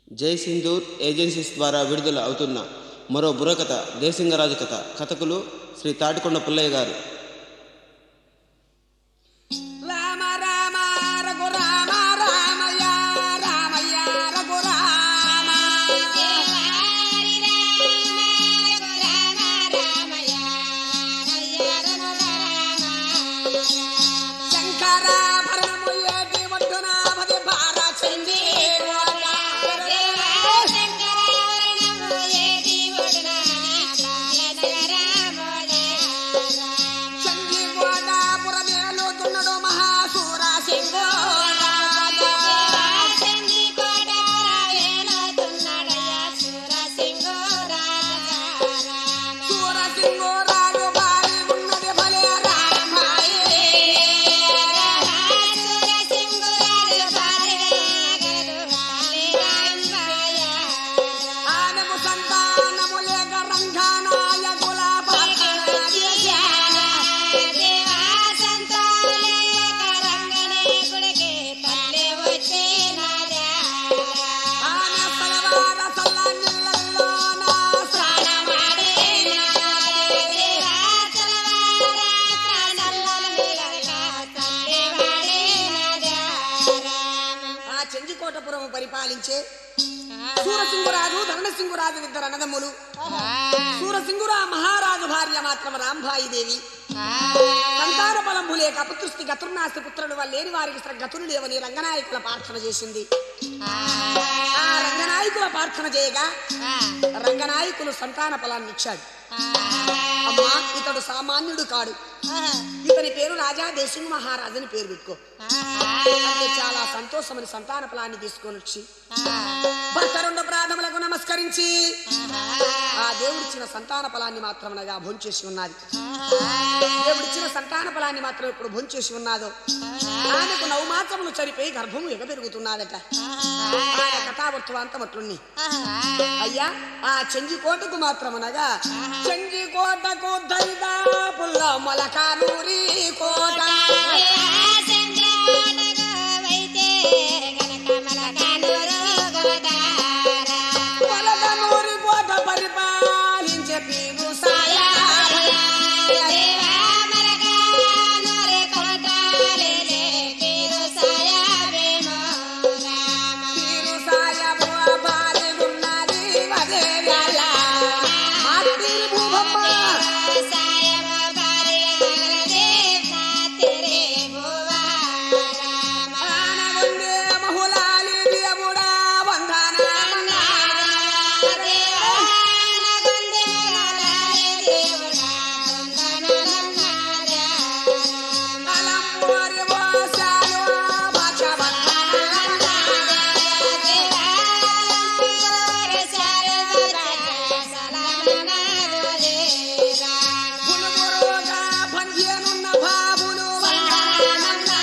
జై సింధూర్ ఏజెన్సీస్ ద్వారా విడుదల అవుతున్న మరో బుర్రకథ దేశింగరాజు కథ కథకులు శ్రీ తాటికొండ పుల్లయ్య గారు రామ రామ రఘు రామ రామయ్య రామయ్య రఘు రామ శంకరాభరణము ఏటి ఒడ్డున పది భార చెంది చండి గోదాపురమేలు దున్నడు మహాసూర సింగోరా సూర సింగోరాజు భారీ ఉన్నది భలే రామాయే ఆనము సంతానము లేక రంగానాయకుల పట్టణ చేశాన. ఆన సలవార సల్లనిళ్ళల్లోన స్నానమాడేన. ఆ చెంజికోటపురం పరిపాలించే సూరసింగురాజు ధరణసింగురాజు ఇద్దరు అన్నదమ్ములు సూరసింగురా మహారాజు భార్య మాత్రం రాంబాయి దేవి సంతాన బలంబు లేక పుత్రుస్తి గతుర్నాస్తి పుత్రుడు వాళ్ళు లేని వారికి సర గతులు లేవని రంగనాయకుల ప్రార్థన చేసింది ఆ రంగనాయకుల ప్రార్థన చేయగా రంగనాయకులు సంతాన ఫలాన్ని ఇచ్చాడు అమ్మా ఇతడు సామాన్యుడు కాడు ఇతని పేరు రాజా దేశింగ్ మహారాజు అని పేరు పెట్టుకో అంటే చాలా సంతోషమని సంతాన ఫలాన్ని తీసుకొని వచ్చి భర్త రెండు ప్రాణములకు నమస్కరించి ఆ దేవుడిచ్చిన సంతాన ఫలాన్ని మాత్రమనగా భోంచేసి ఉన్నది దేవుడిచ్చిన సంతాన ఫలాన్ని మాత్రం ఇప్పుడు భోంచేసి ఉన్నదో ఆమెకు నవమాసములు చనిపోయి గర్భము ఎగపెరుగుతున్నదట ఆయన కథావృత్వాంతం అట్లుంది అయ్యా ఆ చెంజికోటకు మాత్రమనగా చెంజికోటకు దైదా పుల్ల మొలకానూరి కోట మొలకనూరి కోట పరిపాలించే పీరు సాయా పీరు సాయబు బాలున్నది వదేవ్యాల. మా పీరు భూమమ్మ ఆనగుండే మహులాలి దేవుడా వందనామన్నా. అలంపూరి వాసాలు భాషవన్నా. పులుగురుగా పంద్యనున్న బాబులు వందనామన్నా.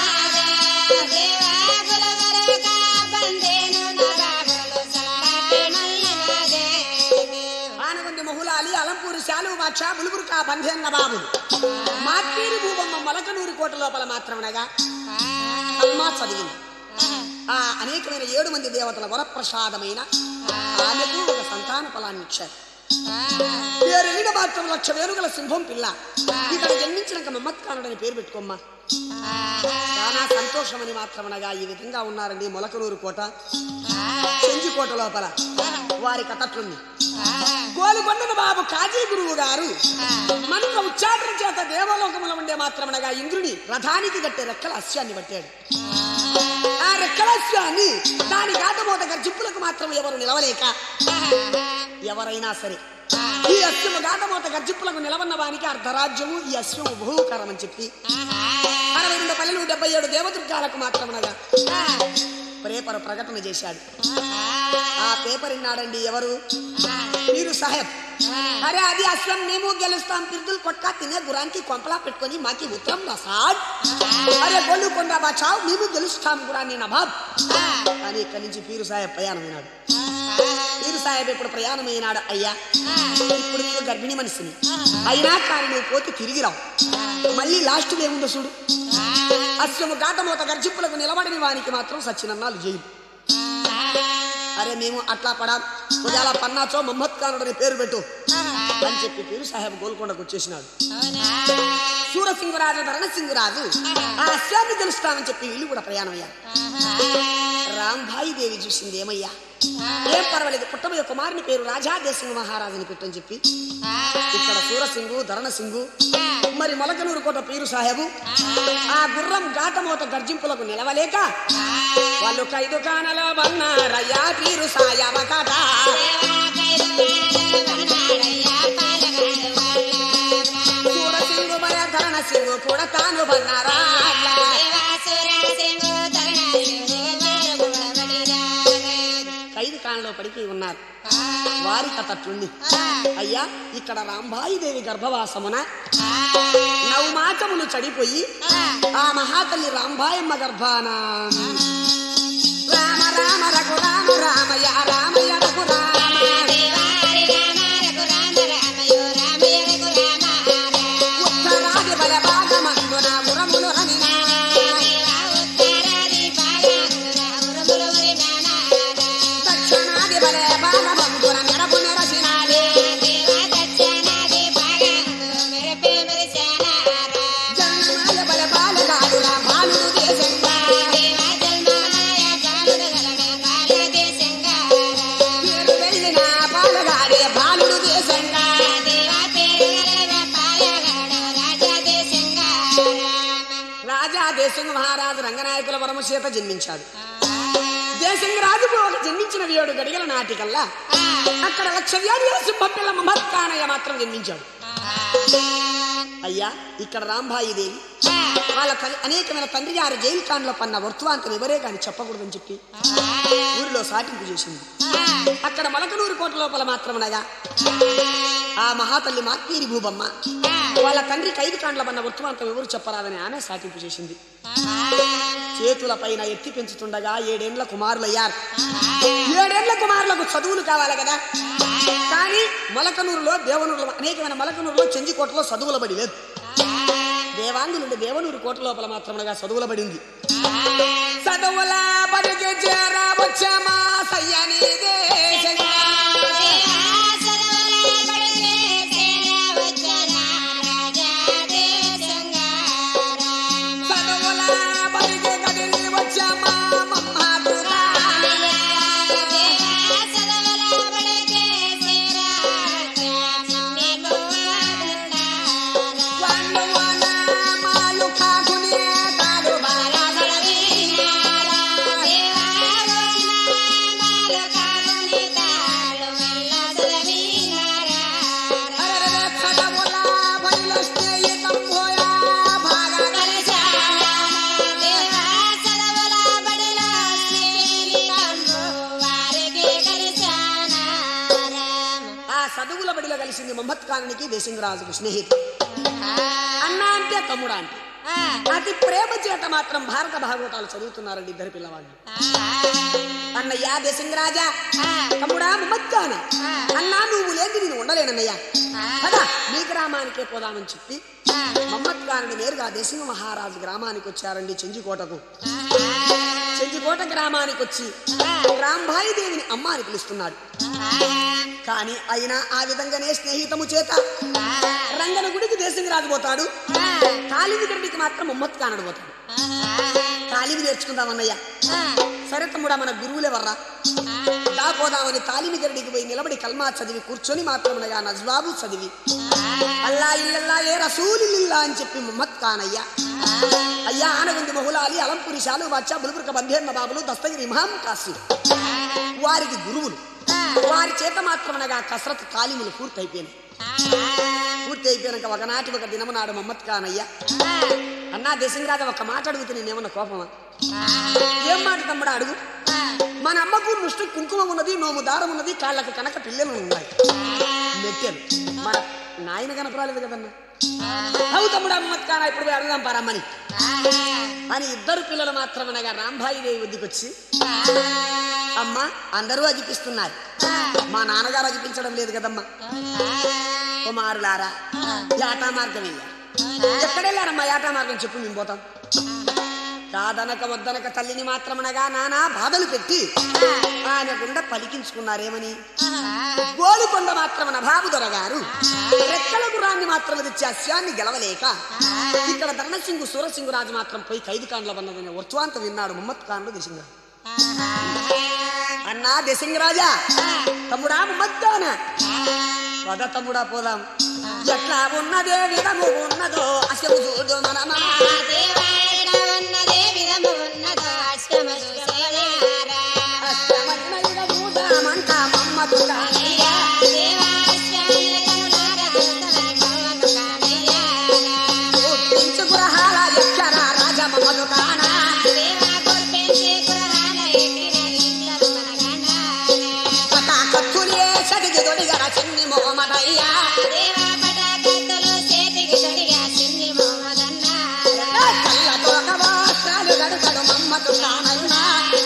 ఆనగుండి మహులాలి అలంపూరి శాలువు బాక్ష బులుగురు కా బంధేన్న బాబులు మాట్పీరి భూబమ్మ మొలకనూరి కోట లోపల మాత్రమనగా అమ్మ చదివింది ఆ అనేకమైన ఏడు మంది దేవతల వరప్రసాదమైన ఆమెకు ఒక సంతాన ఫలాన్ని ఇచ్చారు పేరెళ్ళిన మాత్రం లక్ష వేలుగల సింహం పిల్ల ఇక్కడ జన్మించినాక మమ్మత్కానుడని పేరు పెట్టుకోమ్మా చాలా సంతోషమని మాత్రమనగా ఈ విధంగా ఉన్నారండి మొలకనూరు కోట చెంజికోట లోపల వారి కథట్లుంది గోలుకొండన బాబు కాజీ గురువు గారు మంత్ర ఉచ్చాటన చేత దేవలోకములో ఉండే మాత్రమనగా ఇంద్రుని రథానికి కట్టే రెక్కల అస్యాన్ని పట్టాడు ఆ రెక్కల అస్యాన్ని దాని గాతమోత గర్జిప్పులకు మాత్రం ఎవరు నిలవలేక ఎవరైనా సరే ఈ అశ్వము గాతమోత గర్జిప్పులకు నిలవన్న వానికి అర్ధరాజ్యము ఈ అశ్వము బహుకరం అని చెప్పి అరవై రెండు పల్లెలు డెబ్బై ఏడు దేవదుర్గాలకు మాత్రమనగా పేపర్ ప్రకటన చేశాడు ఆ పేపర్ విన్నాడండి ఎవరు మీరు సాహెబ్ అరే అది అస్లం మేము గెలుస్తాం పిరుదులు కొట్ట తినే గురానికి కొంపలా పెట్టుకొని మాకి ఉత్తరం రసాడ్ అరే గొల్లు కొండ బాచావు మేము గెలుస్తాం గురాన్ని నవాబ్ కానీ ఇక్కడి నుంచి పీరు సాహెబ్ ప్రయాణమైనాడు పీరు సాహెబ్ ఇప్పుడు ప్రయాణమైనాడు అయ్యా ఇప్పుడు నేను గర్భిణి మనిషిని అయినా కానీ నువ్వు పోతే తిరిగి రావు మళ్ళీ లాస్ట్ ఏముందో చూడు అస్యము గాటమోత గర్జిప్పులకు నిలబడిన వానికి మాత్రం సచ్చినన్నాలు జైలు అరే మేము అట్లా పడా ఒకవేళ పన్నాచో మహమ్మద్ ఖాన్ అని పేరు పెట్టు అని చెప్పి పీరు సాహెబ్ గోల్కొండకు వచ్చేసినాడు సూరసింగురాజు ధరణసింగురాజు ఆ అశ్వాన్ని తెలుస్తామని చెప్పి వీళ్ళు కూడా ప్రయాణం అయ్యారు రాంభాయి దేవి చూసింది ఏమయ్యా ఏం పర్వాలేదు పుట్టబోయే కుమారుని పేరు రాజా దేశింగ్ మహారాజుని పెట్టని చెప్పి ఇక్కడ సూరసింగు ధరణసింగు మరి మొలకనూరు కోట పీరు సాహెబు ఆ గుర్రం గాటమోత గర్జింపులకు నిలవలేక వాళ్ళు ఖైదు కానలో బన్నారయ్యా పీరు సాయవ కట సూరసింగు మయ ధరణసింగు కూడా తాను బన్నారా ఖైదు కానలో పడికి ఉన్నారు వారి కథట్లుంది అయ్యా ఇక్కడ రాంబాయి దేవి గర్భవాసమున నవమాకములు చడిపోయి ఆ మహాతల్లి రాంబాయమ్మ గర్భాన రామ రామ రఘు రామ రామయ్య రామయ్య రఘు రామ ఉత్తరాది బల భాగమందున మురములు రమినా దక్షిణాది బల భాగమందున మెరపు మెరసినాడే జన్మమాయ బల బాలగాడుల బాలుడు దేశంగా పేరు వెళ్ళిన బాలగాడే బాలుడు దేశంగా రాజా దేశంగ మహారాజు రంగనాయకుల వరము చేత జన్మించాడు దేశంగ రాజు ఒక జన్మించిన ఏడు గడిగల నాటికల్లా అక్కడ లక్ష వ్యాధుల సుబ్బపిల్ల మహత్కానయ్య మాత్రం జన్మించాడు అయ్యా ఇక్కడ రాంబాయి దేవి వాళ్ళ తల్లి అనేకమైన తండ్రి గారు జైలు కాండ్లో పన్న వర్తవాంతం ఎవరే కానీ చెప్పకూడదని చెప్పి ఊరిలో సాటింపు చేసింది అక్కడ మలకనూరు కోట లోపల మాత్రమనగా ఆ మహాతల్లి మార్కీరి భూబమ్మ వాళ్ళ తండ్రి ఖైదు కాండ్ల పన్న వర్తమాంతం ఎవరు చెప్పరాదని ఆమె సాటింపు చేసింది చేతుల పైన ఎత్తి పెంచుతుండగా ఏడేండ్ల కుమారులయ్యారు ఏడేండ్ల కుమారులకు చదువులు కావాలి కదా కానీ మలకనూరులో దేవనూరులో అనేకమైన మలకనూరులో చెంజికోటలో చదువుల బడి లేదు దేవాంగు నుండి దేవనూరు కోట లోపల మాత్రమునగా చదువుల బడింది చదువుల బడికి చేరవచ్చమా సయ్యని దేశంగా. చదువుల బడికి కదిలి వచ్చమా మమ్మాదుగా. వాళ్ళు వాళ్ళ మాలు కాకునే తాడు అరెరెరె చదువుల బడిలో స్నేహితం పోయా బాగా కలిసా. ఆ చదువుల బడిలో కలిసింది మహమ్మద్ ఖానికి దేశింగరాజుకు స్నేహితుడు అన్న అంటే తమ్ముడా అంటే అతి ప్రేమ చేత మాత్రం భారత భాగవతాలు చదువుతున్నారండి ఇద్దరు పిల్లవాళ్ళు అన్నయ్య దేశంగరాజా తమ్ముడా ముమ్మత్తాన అన్నా నువ్వు లేని నేను ఉండలేనన్నయ్యా కదా మీ గ్రామానికే పోదామని చెప్పి మమ్మత్ గారిని నేరుగా దేశింగ మహారాజు గ్రామానికి వచ్చారండి చెంజికోటకు చెంజికోట గ్రామానికి వచ్చి రాంభాయి దేవిని అమ్మ అని పిలుస్తున్నాడు కానీ అయినా ఆ విధంగానే స్నేహితము చేత రంగన గుడికి దేశంగా రాజుపోతాడు కాలివి గడ్డికి మాత్రం ముమ్మత్ కానడు పోతాడు తాలిమి నేర్చుకుందామన్నయ్య సరే తమ్ముడా మన గురువులే వర్రా దాపోదామని తాలిమి గడ్డికి పోయి నిలబడి కల్మా చదివి కూర్చొని మాత్రమునగా నజ్వాబు చదివి అల్లా ఇల్లల్లా ఏ రసూలిల్లా అని చెప్పి ముమ్మత్ కానయ్య అయ్యా ఆనగుంది మహులాలి అలంపురి శాలు బాద్షా బులుపురక బంధేన్న బాబులు దస్తగిరి ఇమాం కాసి వారికి గురువులు వారి చేత మాత్రమనగా కసరత్ తాలిములు పూర్తయిపోయినాయి పూర్తి అయిపోయాక ఒకనాటి ఒక దినము నాడు మమ్మత్ కానయ్య అన్నా దేశంరాజ ఒక మాట అడుగుతూ నేనేమన్నా కోపమా ఏం మాట తమ్ముడా అడుగు మన అమ్మకు ముష్టి కుంకుమ ఉన్నది నోము దారం ఉన్నది కాళ్ళకు కనుక పిల్లలు ఉన్నాయి మెట్టెలు మన నాయన కనపరాలేదు కదన్నా అవు తమ్ముడు అమ్మత్ కానా ఇప్పుడు పోయి అడుగుదాం పారమ్మని అని ఇద్దరు పిల్లలు మాత్రమనగా రాంబాయి దేవి వద్దకు వచ్చి అమ్మ అందరూ అజిపిస్తున్నారు మా నాన్నగారు అజిపించడం లేదు కదమ్మా కుమారులారా యాటా మార్గం వెళ్ళారు ఎక్కడ వెళ్ళారమ్మా యాటా మార్గం చెప్పు మేము పోతాం కాదనక వద్దనక తల్లిని మాత్రమనగా నానా బాధలు పెట్టి ఆయన గుండా పలికించుకున్నారేమని గోలుకొండ మాత్రమన బాబుదొర గారు రెక్కల గురాన్ని మాత్రం తెచ్చి అస్యాన్ని గెలవలేక ఇక్కడ ధర్మసింగు సూరసింగు రాజు మాత్రం పోయి ఖైదు కాండ్ల వన్నదనే వర్చువాంత విన్నాడు ముమ్మత్ ఖాన్లు దిశంగ అన్నా దిశంగరాజా తమ్ముడా ముమ్మద్దాన పద తమ్ముడా పోదాం ఎట్లా ఉన్నదే విధము ఉన్నదో అసలు చూడు మన అష్టమైన విధము దామంట మమ్మదు కానయ్య. పెంచు గృహాల ఎక్కర రాజ మమ్మదు కానా పటాకత్తులే సడిగి దొడిగర చిన్ని మొహమ్మదయ్యా కళ్ళ తోక వాస్త్రాలు గడుకడు మమ్మదు కానన్నా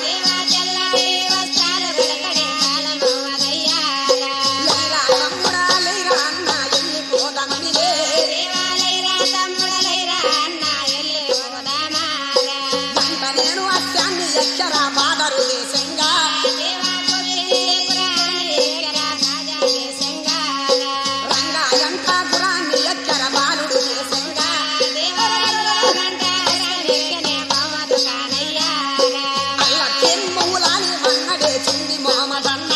లేరా తమ్ముడా లేరా అన్న ఎల్లి పోదమనిలే అంత నేను అత్యాన్ని ఎక్కర బాదరు దేశంగా రంగా ఎంత గురాన్ని ఎక్కర బాలుడు దేశంగా అల్ల తెమ్మూలాలి మన్నడే చిన్ని మొహమ్మదన్న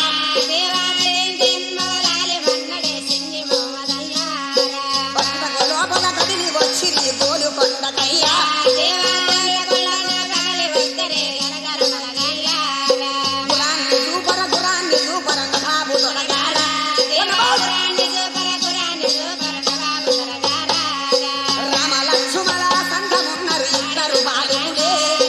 పండగ లోపల కదిలి వచ్చి గోలు కొండకయ్యా గురాన్ని దూపర గురాన్ని దూపర బాబు దొరగాడ రామ లక్ష్మణ సంఘమున్నరు ఇద్దరు బాలుడే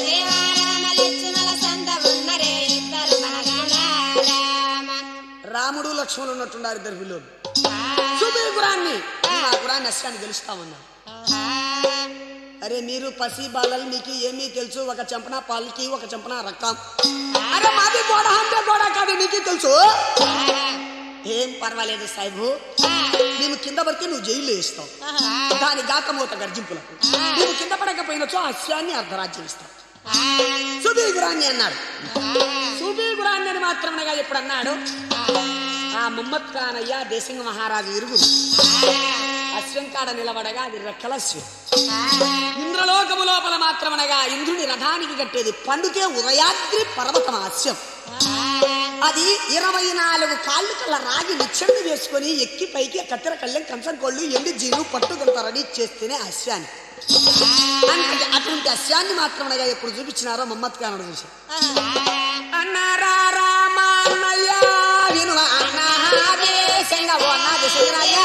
రాముడు లక్ష్మణుడు ఉన్నట్టున్నారు ఇద్దరు పిల్లలు చూపి గురాన్ని ఆ గురాన్ని అస్యాన్ని గెలుస్తామన్నా అరే మీరు పసి బాలలు మీకు ఏమీ తెలుసు ఒక చెంపన పాలకి ఒక చెంపన రక్తం అరే మాది గోడ అంటే గోడ కాదు నీకు తెలుసు ఏం పర్వాలేదు సాయిబు నేను కింద పడితే నువ్వు జైల్లో వేస్తావు దాని గాకమూత గర్జింపులకు నువ్వు కింద పడకపోయినచో అస్యాన్ని అర్ధరాజ్యం ఇస్తావు సుబీగురాన్ని అన్నాడు సుబీగురాన్ని అని మాత్రమేగా ఎప్పుడు అన్నాడు ఆ ముమ్మత్ ఖానయ్య దేశంగ మహారాజు ఇరుగురు అశ్వం కాడ నిలబడగా అది రెక్కల అశ్వం ఇంద్రలోకము లోపల మాత్రమనగా ఇంద్రుని రథానికి కట్టేది పండుతే ఉదయాద్రి పర్వతం అశ్వం అది ఇరవై నాలుగు కాళ్ళు కల రాగి నిచ్చెండు వేసుకొని ఎక్కి పైకి కత్తెర కళ్ళెం కంచం కోళ్ళు ఎండి జీలు పట్టుకుంత రెడీ చేస్తేనే అశ్వాన్ని అంటే అటువంటి అశ్వాన్ని మాత్రమనగా ఎప్పుడు చూపించినారో మమ్మత్ ఖానుడు చూసి అన్నారా రామా అన్నయ్య విను అన్నాదేశంగా ఓ అన్నా దేశరాజ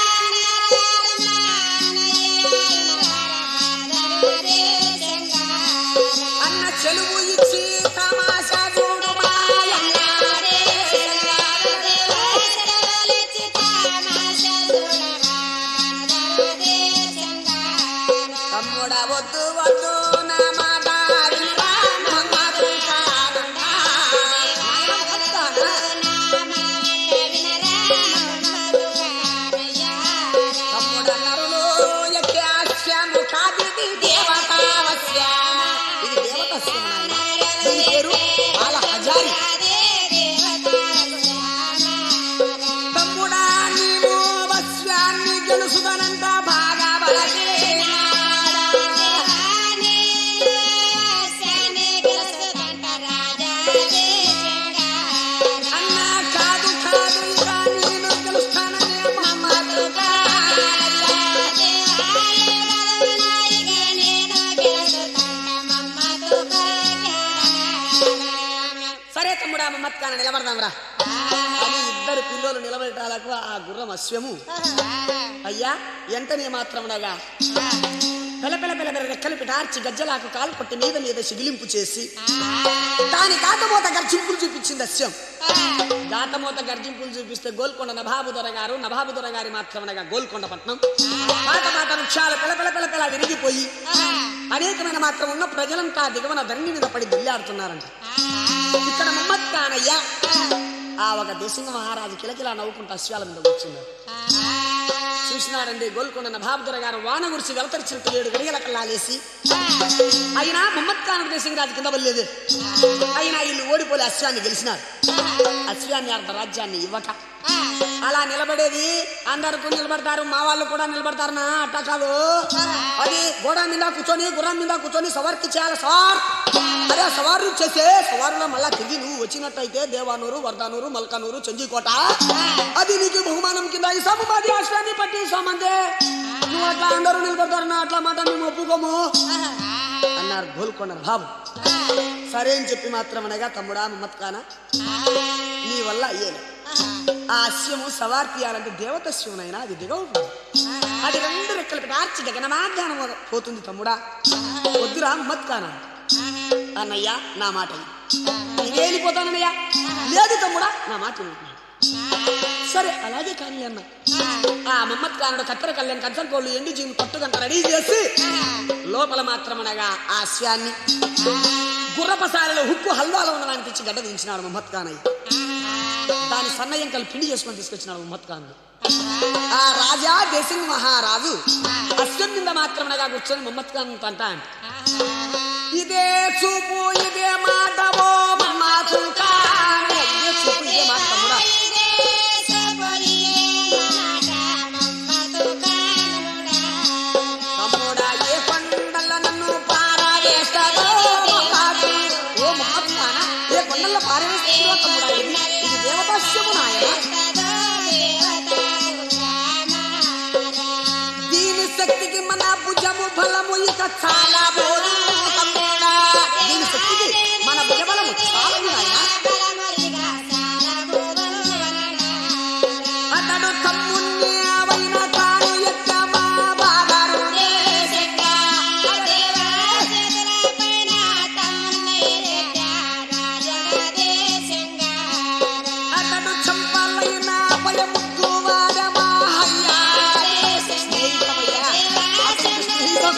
అన్న చెలువు ఇచ్చి తమాషా చూడు తమ్ముడ వద్దు వద్దు నా మాట వినరా మమ్మదు కాదన్నా. తమ్ముడ నరులు ఎక్కే అశ్వము కాదిది దేవతావశ్యమ. ఇది దేవతాశ్వము నాయన. దీని పేరు బాల హజారి తమ్ముడా నీవు వశ్యాన్ని గెలుసుదనంత బాగా బలహీనాడా. అన్నా కాదు కాదు ఇక నేను గెలుస్తాననే మమ్మదు సరే తమ్ముడా మమ్మత్కాన నిలబడదాంరా అని ఇద్దరు పిల్లలు నిలబెట్టాలకు ఆ గుర్రం అశ్వము అయ్యా ఎంతనే మాత్రమునగా పెల పెల పెల పెల రెక్కలు పిటార్చి గజ్జలాకు కాలు కొట్టి మీద మీద సిగిలింపు చేసి దాని గాతమూత గర్జింపులు చూపించింది అశ్వం గాతమూత గర్జింపులు చూపిస్తే గోల్కొండ నభాబు దొర గారు నభాబు దొర గారి మాత్రమనగా గోల్కొండ పట్నం పాత పాత వృక్షాలు పెల పెల పెల పెల విరిగిపోయి అనేకమైన మాత్రం ఉన్న ప్రజలంతా దిగవన ధరణి మీద పడి దొల్లాడుతున్నారంట ఇక్కడ మమ్మత్ కానయ్య ఆ ఒక దేశంగ మహారాజు కిలకిలా నవ్వుకుంటూ అశ్వాల మీద కూర్చున్నాడు చూసినాడండి గోల్కొండ నభాబుదర గారు వాన గురిసి వెలతరిచినట్టు ఏడు గడియల కల్లాలేసి అయినా మమ్మత్ మహత్కానుడు దేశంరాజు కింద వల్లేదు అయినా వీళ్ళు ఓడిపోలే అశ్వాన్ని గెలిచినారు అశ్వాన్ని అర్ధ రాజ్యాన్ని ఇవ్వక అలా నిలబడేది అందరికీ నిలబడతారు మా వాళ్ళు కూడా నిలబడతారు నా అట్ట కాదు అది గోడ మీద కూర్చొని గుర్రం మీద కూర్చొని సవార్కి చేయాలి సార్ అరే సవారు చేసే సవారులో మళ్ళా తిరిగి నువ్వు వచ్చినట్టయితే దేవానూరు వర్ధానూరు మల్కానూరు చంజీకోట అది నీకు బహుమానం కింద ఈ సమాధి అశ్వాన్ని పట్టి సమంతే నువ్వు అట్లా అందరూ నిలబడతారు నా అట్లా మాట మేము ఒప్పుకోము అన్నారు గోల్కొండ బాబు సరే అని చెప్పి మాత్రం అనగా తమ్ముడా మమ్మత్కానా నీ వల్ల అయ్యేది ఆ అశ్వము సవార్ తీయాలంటే దేవతశ్వమునైనా అది దిగవుతుంది అది రెండు రెక్కలు పెట్టి ఆర్చి గగనమాధ్యానం పోతుంది తమ్ముడా వద్దురా మత్కానా అన్నయ్యా నా మాట విను. నేను వెళ్ళిపోతానన్నయ్యా లేదు తమ్ముడా నా మాట విను. సరే అలాగే కానీ అన్న ఆ మమ్మత్ కానుడు కత్తెర కళ్యాణ్ కచ్చర్ కోళ్ళు ఎండి జీవి పట్టుగంట రెడీ చేసి లోపల మాత్రమనగా ఆ అశ్వాన్ని గుర్రపసారిలో హుక్కు హల్వాలో ఉన్నదాన్ని తెచ్చి గడ్డ దించినాడు మహమ్మద్ ఖాన్ అయ్యి దాని సన్నయంకలు పిండి చేసుకొని తీసుకొచ్చినాడు మహమ్మద్ ఖాన్ ఆ రాజా దేశం మహారాజు అశ్వం కింద మాత్రమనగా కూర్చొని మహమ్మద్ ఖాన్ అంట ఇదే చూపు ఇదే మాట ఓ మమ్మాసు ఖాన్. ఇదే చూపు ఇదే మాట తమ్ముడా తమ్ముడా ఏ కొండల నన్ను పారవేస్తాడో మమ్మాసు. ఓ మహమ్మద్ ఖానా, ఏ కొండల్లో పారవేస్తాడో తమ్ముడా ఇది ఇది దేవతాశ్యము నాయనా దీని శక్తికి మన భుజము బలము ఇక చాలా బోరు తమ్ముడా. దీని శక్తికి మన భుజబలము చాలా నాయనా అతడు తమ్ముణ్ణి అవైన తాను ఎక్కమా బాగారు అతడు చంపాలైన భయముద్దు వాడమా హయ్యా స్నేహితమయ్యా. అతడు స్నేహితం.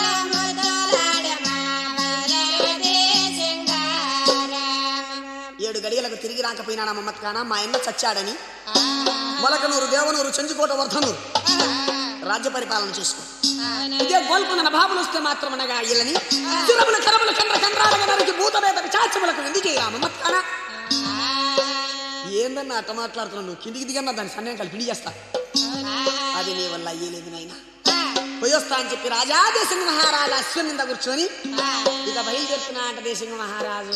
ఏడు గడియలకు తిరిగి రాకపోయినా నా మమ్మత్ ఖానా మా అన్న చచ్చాడని మొలకనూరు దేవనూరు చెంచుకోట వర్ధనూరు రాజ్య పరిపాలన చేసుకో ఇదే గోల్కొండ బాబులు వస్తే మాత్రం అనగా వీళ్ళని తిరములు కరములు కండ్ర కండ్రాలుగా నరికి భూతమేత చాచములకు ఎందుకు చేయా మమ్మత్ ఖానా ఏందన్నా అట్ట మాట్లాడుతున్నావు నువ్వు కిందికి దిగన్నా దాని సన్నం కలిపి పిండి చేస్తా అది నీ వల్ల అయ్యేలేదు నాయనా పోయొస్తా అని చెప్పి రాజా దేశంగ మహారాజు అశ్వం మీద కూర్చొని ఇక బయలుదేరుతున్నా అంట దేశంగ మహారాజు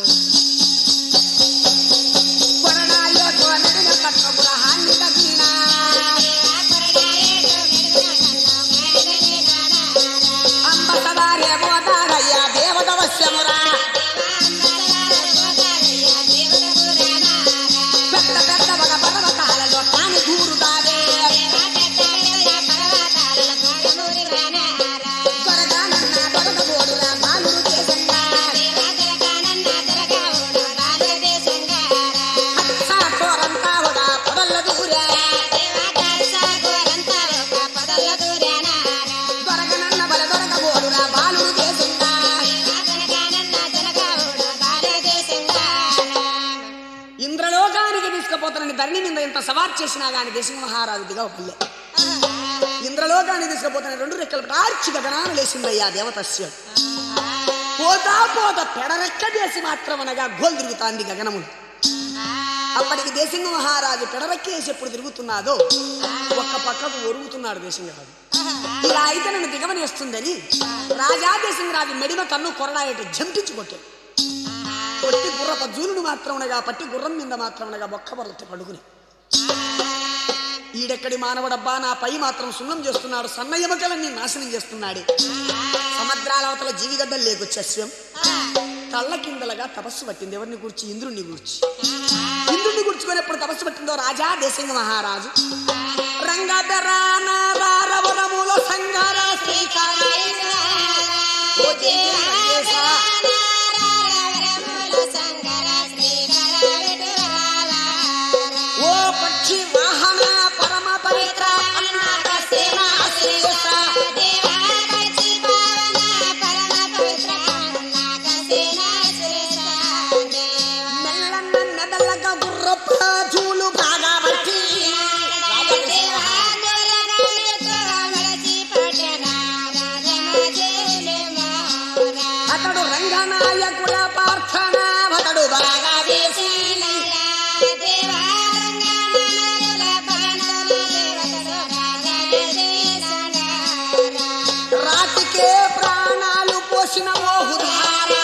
కొరడాలో గోనెడిన పద్మపురహాన్ని తగ్గినా. అంబటదారే పోతారయ్యా దేవత వశ్యమురా. పెద్ద పెద్ద ఒక పర్వతాలలో తాను దూరుతాదే. త్వరగా నన్న దొరకబోడురా మాలురు దేశంగా. హత్సా కోరంతా ఒక పొదల్ల దూరే. త్వరగా నన్న బల దొరకబోడురా మాలురు దేశంగా. ఇంద్రలోకానికి తీసుకుపోతానని ధరణి మీద ఎంత సవార్ చేసినా గాని దేశం మహారాజు దిగవ పల్లె ఇంద్రలోకానికి తీసుకుపోతానని రెండు రెక్కలు టార్చి గగనాలు లేచిందయ్యా దేవతస్య పోతా పోత పెడరెక్క చేసి మాత్రం అనగా గోల్ తిరుగుతాంది గగనములు అప్పటికి దేశంగ మహారాజు పెడరెక్కేసి ఎప్పుడు తిరుగుతున్నాదో ఒక్క పక్కకు ఒరుగుతున్నాడు దేశంగరాజు ఇలా అయితే నన్ను దిగవనేస్తుందని రాజా దేశంగరాజు మెడిమ కన్ను కొరడాయట జంపించి కొట్టాడు కొట్టి గుర్రప జూలును మాత్రమునగా పట్టి గుర్రం మీద మాత్రమునగా బొక్క బొరలతో పడుకుని ఈడెక్కడి మానవుడబ్బా నా పై మాత్రం సున్నం చేస్తున్నాడు సన్న ఎముకలన్నీ నాశనం చేస్తున్నాడు సముద్రాల అవతల జీవిగడ్డలు లేకొచ్చేస్యం కళ్ళ కిందలుగా తపస్సు పట్టింది ఎవరిని గురించి ఇంద్రుణ్ణి గురించి ఇంద్రుణ్ణి గుర్చుకొని ఎప్పుడు తపస్సు పట్టిందో రాజా దేశంగ మహారాజు రంగధరానరములో సంగార ఓ జయ రంగేశ. ఓ పక్షి వాహన పరమ పవిత్ర అన్నాక సేనా శ్రేయస. మెల్లన్న నెదలగ గుర్రప జూలు బాగా పట్టి అతడు రంగా నాయకుల ప్రార్థనాభటుడు బాగా చేసి రాతికే ప్రాణాలు పోసిన ఓహుదారా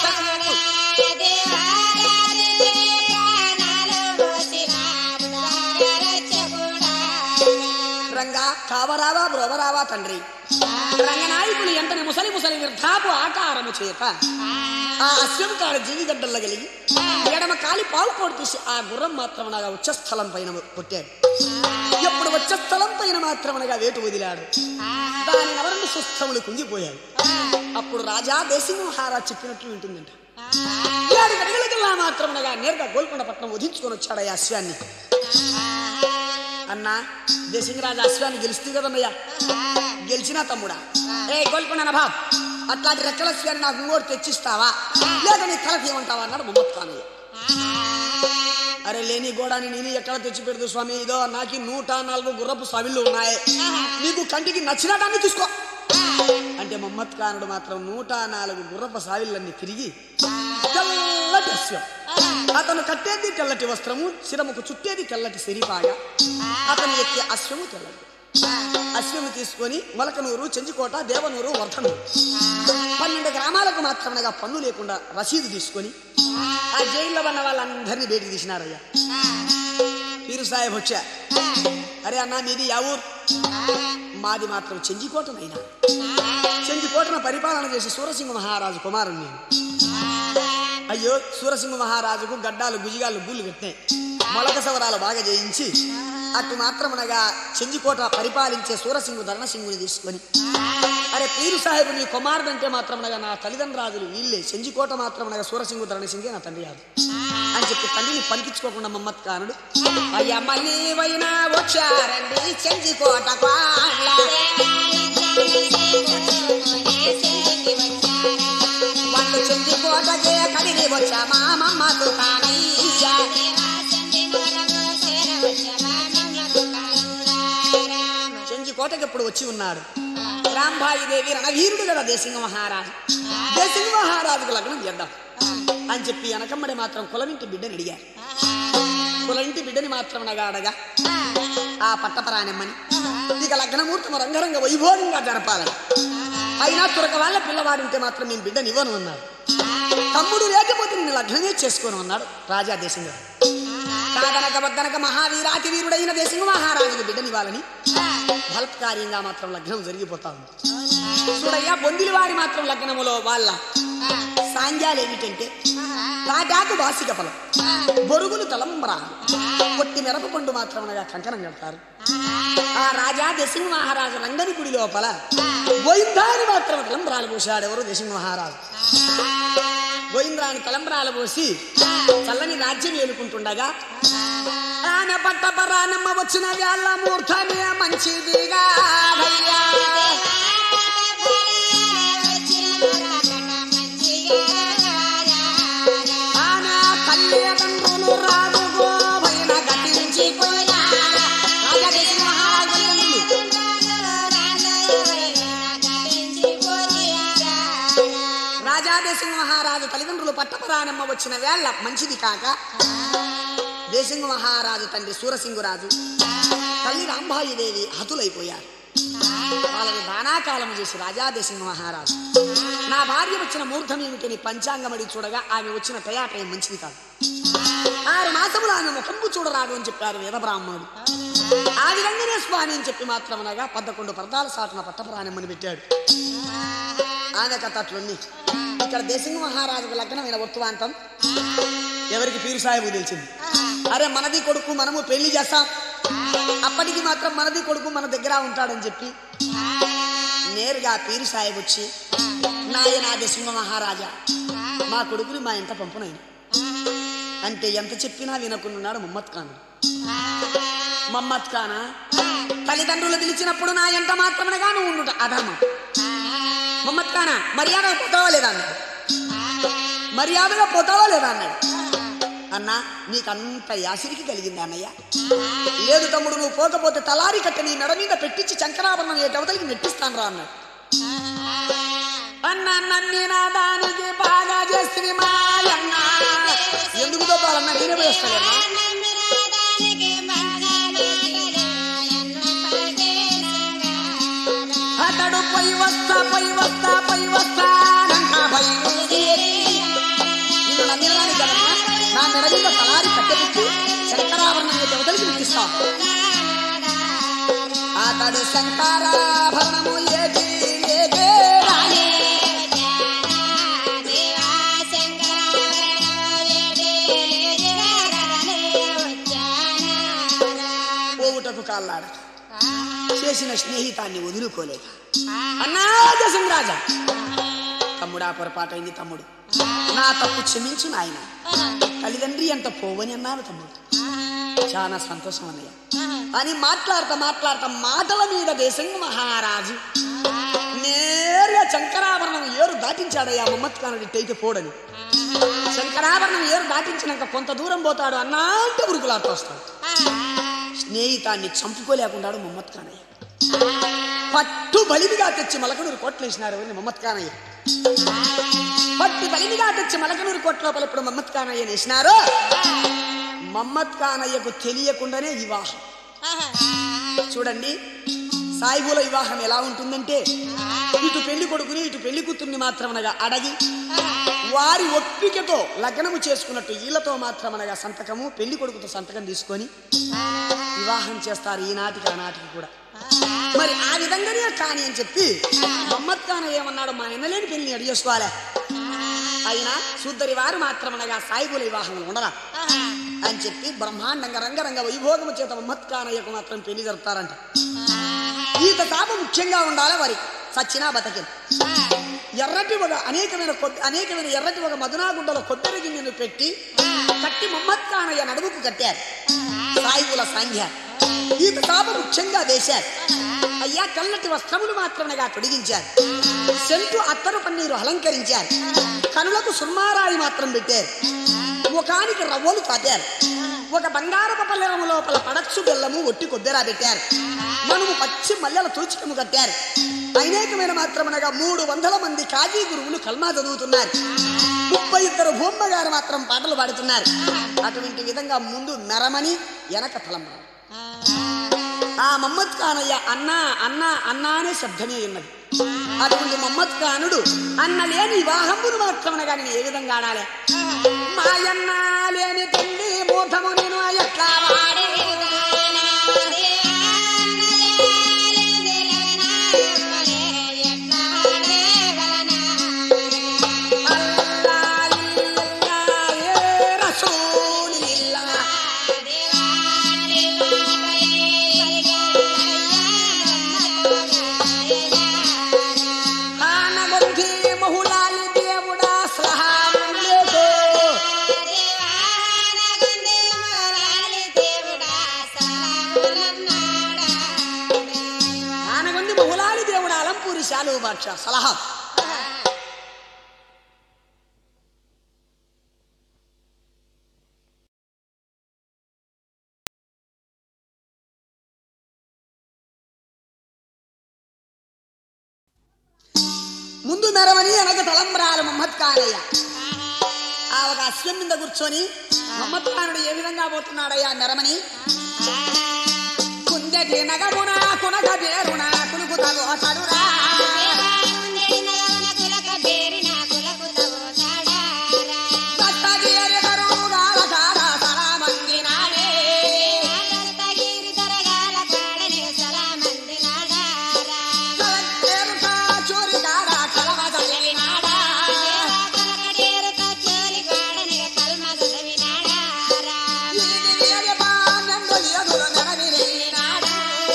రంగా కావరావా బ్రోవరావా తండ్రి రంగనాయకులు ఎంతని ముసలి ముసలి నిర్ధాపు ఆకారము చేత ఆ అశ్వం కాడ జీవిగడ్డల్లో కలిగి ఎడమ కాలి పావు కోడి తీసి ఆ గుర్రం మాత్రమనగా ఉచ్చస్థలం పైన కొట్టాడు ఎప్పుడు ఉచ్చస్థలం పైన మాత్రమనగా వేటు వదిలాడు దాని నవరణ సుస్థములు కుంగిపోయాయి అప్పుడు రాజా దేశింహ మహారాజ్ చెప్పినట్లు వింటుందంట ఏడు గడిగలకల్లా మాత్రమనగా నేరుగా గోల్కొండ పట్నం వధించుకొని వచ్చాడు ఆ అశ్వాన్ని అన్నా దేశింగరాజు అశ్వాన్ని గెలుస్తుంది కదన్నయ్యా గెలిచినా తమ్ముడా ఏ గోల్కొండ నవాబ్ అట్లాంటి రెక్కల అశ్వాన్ని నాకు ఇంకోటి తెచ్చిస్తావా లేదా నీ తల తీయమంటావా అన్నాడు ముహమ్మద్ ఖాన్ అరే లేని గోడాని నేను ఎక్కడ తెచ్చి పెడదు స్వామి ఇదో నాకు నూట నాలుగు గుర్రపు సవిళ్ళు ఉన్నాయి నీకు కంటికి నచ్చినటాన్ని తీసుకో అంటే మహమ్మద్ ఖానుడు మాత్రం నూట నాలుగు గుర్రపు సావిళ్ళన్ని తిరిగి తెల్లటి అశ్వం అతను కట్టేది తెల్లటి వస్త్రము శిరముకు చుట్టేది తెల్లటి సిరిపాగా అతను ఎక్కే అశ్వము తెల్లటి అశ్వము తీసుకొని మొలకనూరు చెంచుకోట దేవనూరు వర్ధనూరు పన్నెండు గ్రామాలకు మాత్రమేగా పన్ను లేకుండా రసీదు తీసుకొని ఆ జైల్లో ఉన్న వాళ్ళందరినీ బయటికి తీసినారయ్యా పీరు సాహెబ్ వచ్చా అరే అన్నా మీది యా ఊరు మాది మాత్రం చెంజికోటనైనా చెంజికోటన పరిపాలన చేసి సూరసింహ మహారాజు కుమారుడు నేను అయ్యో సూరసింహ మహారాజుకు గడ్డాలు గుజిగాలు గూళ్ళు కట్టినాయి మొలక సవరాలు బాగా చేయించి అటు మాత్రమునగా చెంజికోట పరిపాలించే సూరసింగు ధర్మసింగుని తీసుకొని అరే పీరు సాహెబు నీ కుమారుడు అంటే మాత్రమునగా నా తల్లిదండ్రులు వీళ్ళే చెంజికోట మాత్రమునగా సూరసింగు ధరణసింగే నా తండ్రి కాదు అని చెప్పి తండ్రిని పలికించుకోకుండా మమ్మత్ కానుడు అయ్యా మళ్ళీ వైనా వచ్చారండి చెంజికోట వాళ్ళు చెంజికోటకే కదిలి వచ్చా మా మమ్మకు కానయ్యా చెంజికోటకి ఎప్పుడు వచ్చి ఉన్నాడు రాంబాయి దేవి రణవీరుడు కదా దేశింగ మహారాజు దేశింగ మహారాజుకు లగ్నం చేద్దాం అని చెప్పి వెనకమ్మడి మాత్రం కులమింటి బిడ్డని అడిగారు కులమింటి బిడ్డని మాత్రం నగాడగా ఆ పట్టపరాణమ్మని ఇక లగ్నమూర్తం రంగరంగ వైభోగంగా జరపాలని అయినా తురక వాళ్ళ పిల్లవాడు ఉంటే మాత్రం నేను బిడ్డని ఇవ్వను అన్నాడు తమ్ముడు లేకపోతే నేను లగ్నమే చేసుకోను అన్నాడు రాజా దేశంగా కాదనక వద్దనక మహావీరాతి వీరుడైన దేశంగా మహారాజుకు బిడ్డనివ్వాలని బలత్కార్యంగా మాత్రం లగ్నం జరిగిపోతా ఉంది చూడయ్యా బొందిలి వారి మాత్రం లగ్నములో వాళ్ళ సాంగ్యాలు ఏమిటంటే తాటాకు వాసిక ఫలం బొరుగులు తలంబరాలు కొట్టి మిరప పండు మాత్రమనగా కంకణం కడతారు ఆ రాజా దశింహ మహారాజు రంగని గుడి లోపల గోయిందాని మాత్రం తలంబరాలు పోసాడు ఎవరు దశింహ మహారాజు గోయింద్రాని తలంబరాలు పోసి చల్లని రాజ్యం ఏలుకుంటుండగా ఆమె పట్టపరానమ్మ వచ్చిన వేళ్ళ మూర్ధమే మంచిదిగా భయ్యా. ఆమె తల్లిదండ్రులు రాదు గోవైన గతించిపోయా రాజా దశింహ మహారాజు తల్లిదండ్రులు రాజాదేశింహ మహారాజు తల్లిదండ్రులు పట్టపరానమ్మ వచ్చిన వేళ మంచిది కాక దేశింహ మహారాజు తండ్రి సూరసింగురాజు తల్లి రాంబాయిదేవి హతులైపోయారు వాళ్ళని బాణాకాలం చేసి రాజాదేశింహ మహారాజు నా భార్య వచ్చిన మూర్ధం ఏమిటని పంచాంగమడి చూడగా ఆమె వచ్చిన టయాటయం మంచిది కాదు ఆరు మాసములు ఆమె ముఖంపు చూడరాదు అని చెప్పారు వేద బ్రాహ్మణుడు ఆ విధంగానే స్వామి అని చెప్పి మాత్రమనగా పదకొండు పరదాల సాటున పట్టపురాణమ్మని పెట్టాడు ఆమె కథ అట్లుంది ఇక్కడ దేశంగ మహారాజుకు లగ్నమైన వర్తమాంతం ఎవరికి పీరు సాహెబు తెలిసింది అరే మనది కొడుకు మనము పెళ్లి చేస్తాం అప్పటికి మాత్రం మనది కొడుకు మన దగ్గర ఉంటాడని చెప్పి నేరుగా పీరు సాహెబ్ వచ్చి నాయన దేశంగ మహారాజా మా కొడుకుని మా ఇంట పంపునైన అంటే ఎంత చెప్పినా వినకున్నాడు మమ్మత్ ఖాన్ మమ్మత్ ఖానా తల్లిదండ్రులు పిలిచినప్పుడు నా ఎంట మాత్రమేగా నువ్వు ఉండుట అధర్మం మమ్మత్ ఖానా మర్యాదగా పోతావా లేదా అన్నాడు మర్యాదగా పోతావా లేదా అన్నాడు అన్నా నీకు అంత యాసిరికి కలిగింది అన్నయ్య లేదు తమ్ముడు నువ్వు పోకపోతే తలారి కట్ట నీ మెడ మీద పెట్టించి చంకరాభరణం ఏటవతలికి నెట్టిస్తాను రా అన్నాడు అన్న నమ్మిన దానికి బాగా వస్తానంట బయలుదేరి నిన్ను నమ్మినవాని కదమ్మా నా మెడ మీద తలారి కట్టెపెట్టి శంకరాభరణం దేవతలకి వినిపిస్తాం అతడు శంకరాభరణము ఏది ఏదే రాని పోవుటకు కాళ్ళాడ చేసిన స్నేహితాన్ని వదులుకోలేక అన్నా దశంరాజా తమ్ముడా పొరపాటైంది తమ్ముడు నా తప్పు క్షమించు నాయన తల్లిదండ్రి అంత పోవని అన్నాను తమ్ముడు చాలా సంతోషం అన్నయ్య అని మాట్లాడతా మాట్లాడతా మాటల మీద దేశంగ మహారాజు నేరుగా శంకరాభరణం ఏరు దాటించాడయ్యా మమ్మత్ కానడిట్టయితే పోడని శంకరాభరణం ఏరు దాటించినాక కొంత దూరం పోతాడు అన్నా అంటే ఉరుకులాడుతూ వస్తాడు స్నేహితాన్ని చంపుకోలేకున్నాడు మమ్మత్ కానయ్య పట్టు బలిమిగా తెచ్చి మలకనూరు కోట్లేసినారు ఎవరిని మమ్మత్ కానయ్య పట్టు బలిమిగా తెచ్చి మలకనూరు కోట్ లోపల ఇప్పుడు మమ్మత్ కానయ్య వేసినారు మమ్మత్ కానయ్యకు తెలియకుండానే వివాహం చూడండి సాయిబుల వివాహం ఎలా ఉంటుందంటే ఇటు పెళ్లి కొడుకుని ఇటు పెళ్లి కూతుర్ని మాత్రమనగా అడగి వారి ఒప్పికతో లగ్నము చేసుకున్నట్టు వీళ్ళతో మాత్రమనగా సంతకము పెళ్లి కొడుకుతో సంతకం తీసుకొని వివాహం చేస్తారు ఈనాటికి ఆనాటికి కూడా మరి ఆ విధంగానే కాని అని చెప్పి మమ్మద్ ఖాన్ ఏమన్నాడు మా ఎన్నలేని పెళ్లిని అడిగేసుకోవాలి అయినా సుద్దరి వారు మాత్రమనగా సాయిబుల వివాహం ఉండరా అని చెప్పి బ్రహ్మాండంగా రంగరంగ వైభోగము చేత మమ్మద్ ఖానయ్యకు మాత్రం పెళ్లి జరుపుతారంట ఈత తాప ముఖ్యంగా ఉండాలి వారి సచ్చినా బతకి ఎర్రటి ఒక అనేకమైన కొబ్బ- అనేకమైన ఎర్రటి ఒక మధునాగుండలో కొబ్బరి గిన్నెను పెట్టి కట్టి మమ్మద్ ఖానయ్య నడుముకు కట్టారు సాయిబుల సంధ్య ఈత తాప ముఖ్యంగా వేశారు అయ్యా కల్లటి వస్త్రములు మాత్రమేగా తొడిగించారు సెంటు అత్తరు పన్నీరు అలంకరించారు కనులకు సుర్మారాయి మాత్రం పెట్టారు ముఖానికి రవ్వలు తాటారు ఒక బంగారపు పల్లెము లోపల పడచ్చు బెల్లము ఒట్టి కొబ్బెరా పెట్టారు మనము పచ్చి మల్లెల తూచికము కట్టారు అనేకమైన మాత్రమనగా మూడు వందల మంది కాజీ గురువులు కల్మా చదువుతున్నారు ముప్పై ఇద్దరు భూమ్మ గారు మాత్రం పాటలు పాడుతున్నారు అటువంటి విధంగా ముందు మెరమని వెనక తలంబ ఆ మమ్మద్ ఖానయ్య అన్న అన్న అన్న అనే శబ్దమే ఉన్నది అటువంటి మమ్మద్ ఖానుడు అన్న లేని వివాహమును మాత్రమనగా నేను ఏ విధంగా ఆడాలి మాయన్న లేని పెళ్లి మూఢము నేను ఎట్లా వాడి అల్లా ఇల్లా ఏ రసూలిల్లా. ఆనగొంది మహులాలి దేవుడా సలహాములేదో. ఆనగొంది మహులాలి దేవుడా అలంపూరి శాలువు బాక్ష సలహా ముందు మెరవని వెనక తలంబరాలు మహమ్మద్ కానయ్య ఆ ఒక అశ్వం మీద కూర్చొని మహమ్మద్ ఖానుడు ఏ విధంగా పోతున్నాడయ్యా మెరమని కుందటి నగమున కునక పేరున కులుకుతలు అతడురా దత్తగిరి కరుగాల కాడ సలామందినాడే. కలక్టేరుక చూరి కాడ కలవదలినాడా. ఇది వేరే బాణండు ఎదురు నెరవిరెళ్ళినాడా.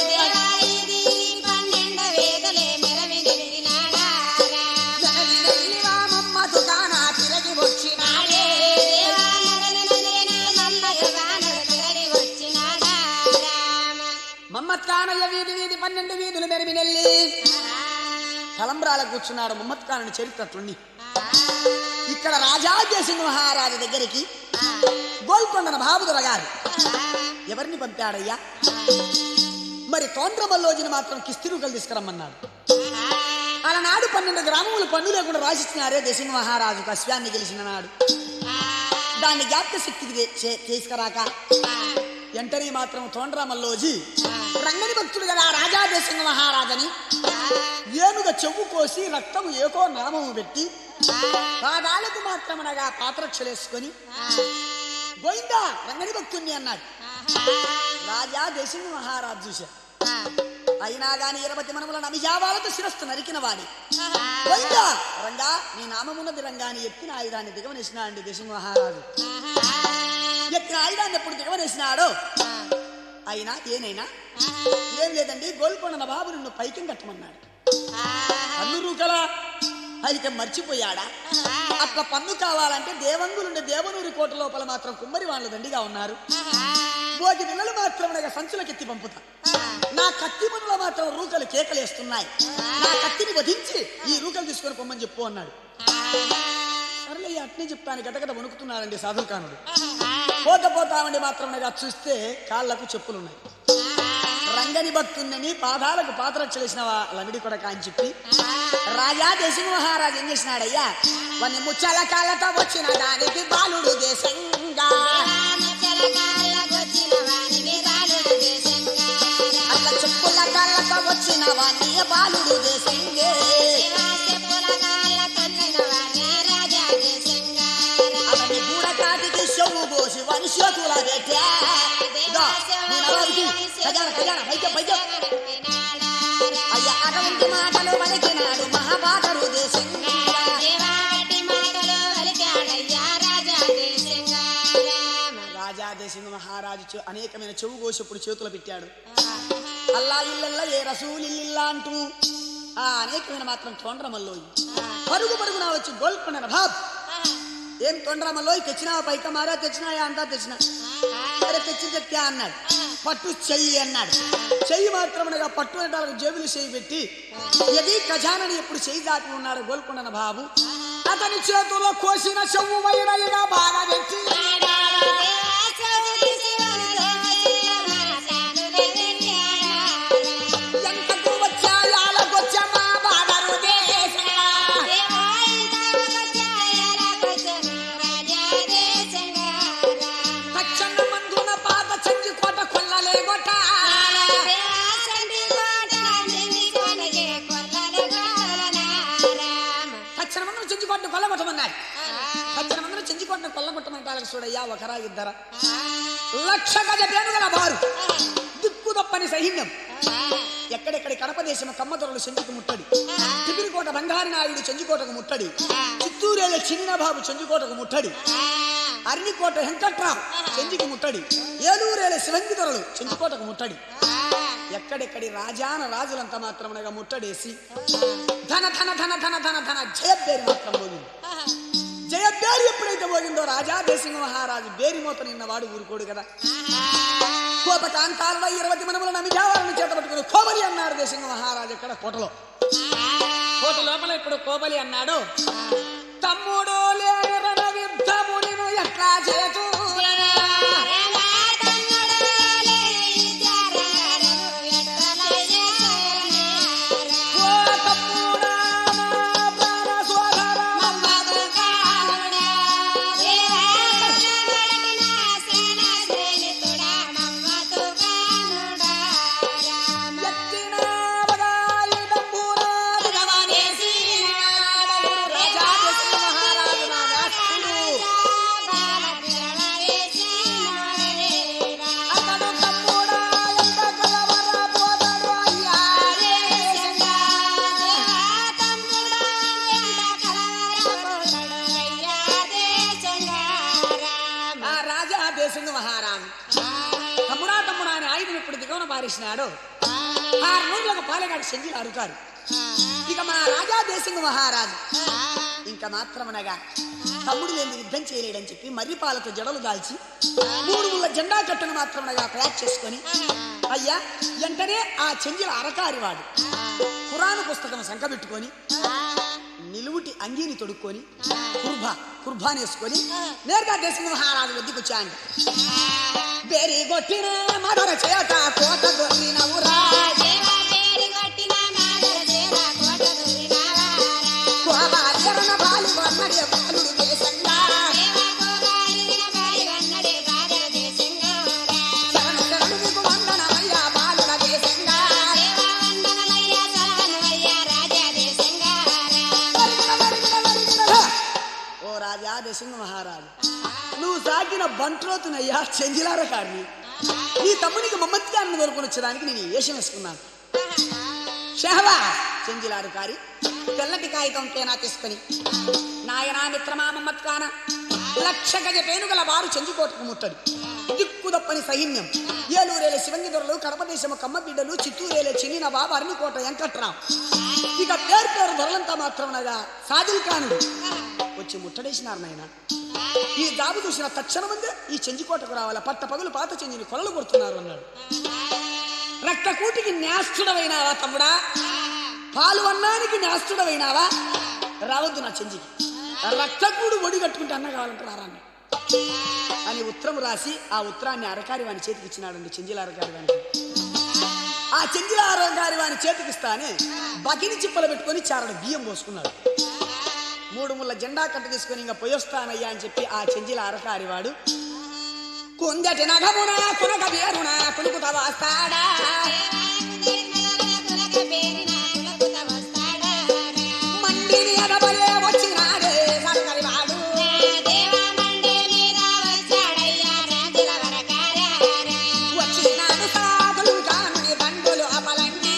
నెరవిరెళ్ళివా మమ్మదు కాన తిరిగి వచ్చినాడే. మమ్మద్ ఖానయ్య వీధి వీధి పన్నెండు వీధులు మెరిమినెల్లి తలంబ్రాల కూర్చున్నాడు మమ్మద్ ఖాను చరిత్ర అట్లుండి ఇక్కడ రాజా జయసింహ మహారాజు దగ్గరికి గోల్కొండన బాబుదుర గారు ఎవరిని పంపాడయ్యా మరి తోండ్రమల్లోజిని మాత్రం కిస్తిరుకలు తీసుకురమ్మన్నాడు అలనాడు పన్నెండు గ్రామములు పన్ను లేకుండా రాసిచ్చినారే దేశింగ మహారాజుకు అశ్వాన్ని గెలిచిన నాడు దాన్ని జ్ఞాపక శక్తికి తే- చే- తీసుకురాక వెంటనే మాత్రం తోండ్రామల్లోజి రంగని భక్తుడు కదా రాజాదేశంగ మహారాజని ఏనుగ చెవు కోసి రక్తము ఏకో నామము పెట్టి పాదాలకు మాత్రమనగా పాత్రక్షలేసుకొని గోయిందా రంగని భక్తుణ్ణి అన్నాడు రాజా దేశంగ మహారాజు చూశాడు అయినా గాని ఇరవతి మనముల నమిజావాలతో శిరస్సు నరికిన వాడి గోయిందా రంగా నీ నామమున్నది రంగాని ఎత్తిన ఆయుధాన్ని దిగవనేసిన అండి దేశంగ మహారాజు ఎత్తిన ఆయుధాన్ని ఎప్పుడు దిగవనేసినాడో అయినా ఏనైనా ఏం లేదండి గోల్కొండ బాబు నిన్ను పైకి కట్టమన్నాడు పన్ను రూకలా అయితే మర్చిపోయాడా అట్లా పన్ను కావాలంటే దేవంగులుండే దేవనూరి కోట లోపల మాత్రం కుమ్మరి వాళ్ళు దండిగా ఉన్నారు భోగి నెలలు మాత్రం నాకు సంచులకెత్తి పంపుతా నా కత్తి పనులో మాత్రం రూకలు కేకలేస్తున్నాయి నా కత్తిని వధించి ఈ రూకలు తీసుకొని పొమ్మని చెప్పు అన్నాడు సర్లే అట్నే చెప్తాను గటగట వణుకుతున్నాడండి సాధుకానుడు పోత పోతామండి మాత్రం నాకు చూస్తే కాళ్ళకు చెప్పులున్నాయి రంగని భక్తున్నని పాదాలకు పాత్రక్షలేసిన లమిడి కొడక అని చెప్పి రాజా దేశం మహారాజు ఏం చేసినాడయ్యా వన్ని ముచ్చాల కాళ్ళతో వచ్చిన దానికి బాలుడు దేశంగా అట్లా చెప్పుల కాళ్ళతో వచ్చిన వాణ్ణి బాలుడు దేశంగే అతని గూడకాటికి చెవు కోసి వని చేతుల పెట్టా ఇదో, నీ నవాబుకి ఖజానా ఖజానా పైకి పైకి అయ్యా అటువంటి మాటలు పలికినాడు మహాబాటరు దేశంగా రాజా దేశంగ మహారాజు చె- అనేకమైన చెవు కోసప్పుడు చేతులు పెట్టాడు అల్లా ఇల్లల్లా ఏ రసూలిల్లా అంటూ ఆ అనేకమైన మాత్రం తొండ్రమల్లోయి పరుగు పరుగున వచ్చి గోల్కొండ బాబ్ ఏం తొండ్రమల్లోయి తెచ్చినావా పైక మారా తెచ్చినాయా అంతా తెచ్చినా సరే తెచ్చి తెచ్చా అన్నాడు పట్టు చెయ్యి అన్నాడు చెయ్యి మాత్రమునగా పట్టు అంటాలకు జేబులు చేయి పెట్టి ఎది ఖజానని ఎప్పుడు చెయ్యి దాటి ఉన్నారు గోల్కొండన బాబు అతని చేతుల్లో కోసిన చెవు వైరయ్యగా బాగా పెట్టి ఎంతకు వచ్చాయాలకొచ్చ మా బాదరు దేశంగా. తక్షణ మందున పాత చెంగి కోట కొల్లలే గొట్ట తక్షణ మందున చెంగి కోట కొల్లగొట్టమన్నాడు తక్షణ మందున చెంగి కోట కొల్లగొట్టమంటారు చూడయ్యా ఒకరా ఇద్దరా లక్ష గజ పేనుగల బారు దిక్కు తప్పని సైన్యం ఎక్కడెక్కడి కడప దేశం కమ్మదొరలు చెంచుకు ముట్టడి తిపిరికోట బంగారు నాయుడు చెంచుకోటకు ముట్టడి చిత్తూరేల చిన్నబాబు చెంచుకోటకు ముట్టడి అర్నికోట వెంకట్రావు చెంచుకు ముట్టడి ఏలూరేల శివంగి దొరలు చెంచుకోటకు ముట్టడి ఎక్కడెక్కడి రాజాన రాజులంతా మాత్రమునగా ముట్టడేసి ధన ధన ధన ధన ధన ధన జయబేరి మాత్రం పోయింది జయబేరి ఎప్పుడైతే పోయిందో రాజా దేశింగ మహారాజు బేరి మోత నిన్నవాడు ఊరుకోడు కదా కోప కాంతాల్లో ఇరవై మనముల నమిజావాలను చేత పట్టుకుని కోబలి అన్నాడు దేశంగ మహారాజు ఇక్కడ కోటలో కోట లోపల ఇప్పుడు కోబలి అన్నాడు తమ్ముడు లేని రణ యుద్ధము నిన్ను ఎట్లా చేతూ ఓ తమ్ముడా నా ప్రాణ సోదరా ఎత్తిన బగాయి డంబూరా దిగవనేసి రాజా దేశంగ మహారాజు నా దాసుడు అతడు తమ్ముడా ఎంత కలవర పోతాడు అయ్యా ఆ రాజా దేశంగ మహారాజు తమ్ముడా తమ్ముడా అని ఆయుధం ఇప్పుడు దిగవన పారేసినాడు ఆరు రోజులకు పాలెగాడు సెంజిలు అరుకారు ఇక మా రాజా దేశంగ మహారాజు ఇంకా మాత్రమనగా తమ్ముడు లేని యుద్ధం చేయలేడని చెప్పి మర్రిపాలతో జడలు దాల్చి మూడు ముళ్ళ జెండా కట్టును మాత్రమనగా ప్యాక్ చేసుకొని అయ్యా వెంటనే ఆ చెంజిల అరకారివాడు పురాణ పుస్తకం సంకబెట్టుకొని నిలువుటి అంగీని తొడుక్కొని కుర్భ కుర్బాని వేసుకొని నేరుగా దేశం మహారాజు వద్దకు వచ్చాడు బేరి కొట్టిన మధుర చేత కోట దొరిన ఊరా కోబాలియరన బాలి వన్నడే బాలుడు దేశంగా శరణు శరణు మీకు వందనమయ్యా బాలుడ రాజా దశంగ మహారాజు నువ్వు సాగిన బంట్రోతునయ్యా చెంజిలార కాడిని నీ తమ్మునికి మమ్మత్కాన్ని దొరుకుని వచ్చడానికి నేను వేషం వేసుకున్నాను షహవా చెంజిలారు కారి తెల్లటి కాగితం పేనా తీసుకొని నాయనా మిత్రమా మమ్మత్కాన లక్ష గజ పేనుగల వారు చెంచుకోటకు ముట్టడు దిక్కుదప్పని సైన్యం ఏలూరేలే శివంగి దొరలు కడప దేశము కమ్మ బిడ్డలు చిత్తూరేలే చిన్నిన బాబు అరణికోట వెంకట్రావు ఇక పేరు పేరు దొరలంతా మాత్రమనగా సాదిల్ ఖాను వచ్చి ముట్టడేసినారు నాయన ఈ జాబు చూసిన తక్షణమందే ఈ చెంజికోటకు రావాల పట్ట పగులు పాత చెంజిని కొలలు కొడుతున్నారు అన్నాడు రక్తకూటికి న్యాస్తుడమైనావా తమ్ముడా పాలు అన్నానికి న్యాస్తుడమైనావా రావద్దు నా చెంజికి రక్తకూడు ఒడి కట్టుకుంటే అన్న కావాలంటే రారాన్ని అని ఉత్తరం రాసి ఆ ఉత్తరాన్ని అరకారి వాని చేతికి ఇచ్చినాడండి చెంజిల అరకారి వానికి ఆ చెంజిల అరకారి వాని చేతికి ఇస్తానే బకిని చిప్పలు పెట్టుకొని చారడు బియ్యం పోసుకున్నాడు మూడు ముళ్ళ జెండా కట్ట తీసుకొని ఇంకా పోయొస్తానయ్యా అని చెప్పి ఆ చెంజిల అరకారి వాడు కొందటి నగమున కొనక పేరున కొనుకుతా వస్తాడా మండిని ఎడబలే వచ్చినాడే సరకరి వాడు వచ్చినాడు సాధులు కానుని బండులు అపలండి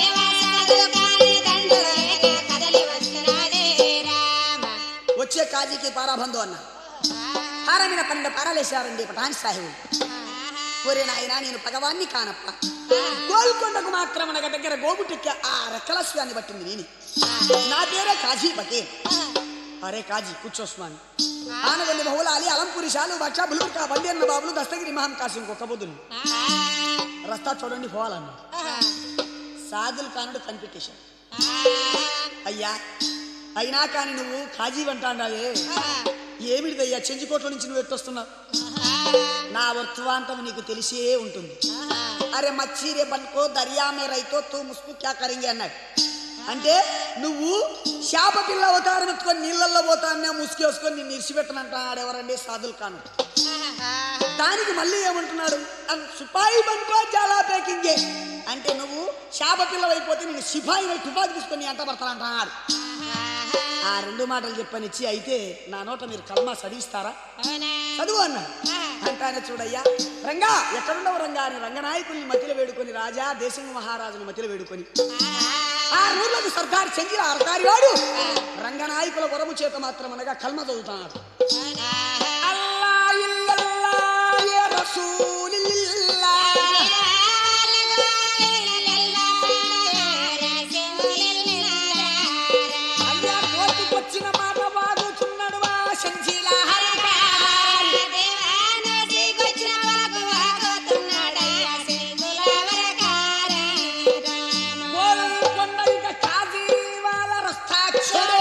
వచ్చే కాజీకి పారాబంధు అన్న హారమిన పన్నెండు పారాలేశారండి పటాన్ సాహిబు ఒరే నాయన నేను పగవాన్ని కానప్ప గోల్కొండకు మాత్రం అనగ దగ్గర గోబుటెక్కి ఆ రెక్కలస్వాన్ని పట్టింది నేను నా పేరే కాజీ బకీర్ అరే కాజీ కూర్చోస్వామి ఆనవల్లి బహుళాలి అలంపురి షాలు బక్ష బులుక బండేర్న బాబులు దస్తగిరి మహం కాసిం కుక్కబుద్ధులు రస్తా చూడండి పోవాలన్న సాదుల్ ఖానుడు కనిపెట్టేశాడు అయ్యా అయినా కానీ నువ్వు కాజీ అంటాండావే ఏమిటిదయ్యా చెంచుకోట్ల నుంచి నువ్వు ఎట్టొస్తున్నావు నా వర్తవాంతం నీకు తెలిసే ఉంటుంది అరే మచ్చి రే బన్కో దర్యా మే రైతో తూ ముసుకు క్యా కరింగే అన్నాడు అంటే నువ్వు శాప పిల్ల అవతారం ఎత్తుకొని నీళ్ళల్లో పోతానే ముసుకేసుకొని నిన్ను ఇరిచిపెట్టనంటాడు ఎవరండి సాదుల్ ఖాన్ దానికి మళ్ళీ ఏమంటున్నాడు అన్ సిపాయి బన్కో చాలా పేకింగే అంటే నువ్వు శాప పిల్లవైపోతే నేను సిపాయి తుపాకి తీసుకొని ఎంట పడతానంటున్నాడు ఆ రెండు మాటలు చెప్పనిచ్చి అయితే నా నోట మీరు కల్మా చదివిస్తారా చదువు అన్నాడు అంటానే చూడయ్యా రంగా ఎక్కడున్నావు రంగా అని రంగనాయకుల్ని మతిలో వేడుకొని రాజా దేశంగ మహారాజుని మతిలో వేడుకొని ఆ రోజులకు సర్దార్ చెంగిన అర్దారి వాడు రంగనాయకుల వరము చేత మాత్రం అనగా కల్మ చదువుతున్నాడు అల్లా ఇల్లల్లా యా రసూలిల్లా. అయ్యా కోర్టుకొచ్చిన మాట వాగుతున్నాడు వా సంజీల హరికారి. గోల్కొండ ఇక కాజీ వాళ్ళ రస్తాక్షుడు.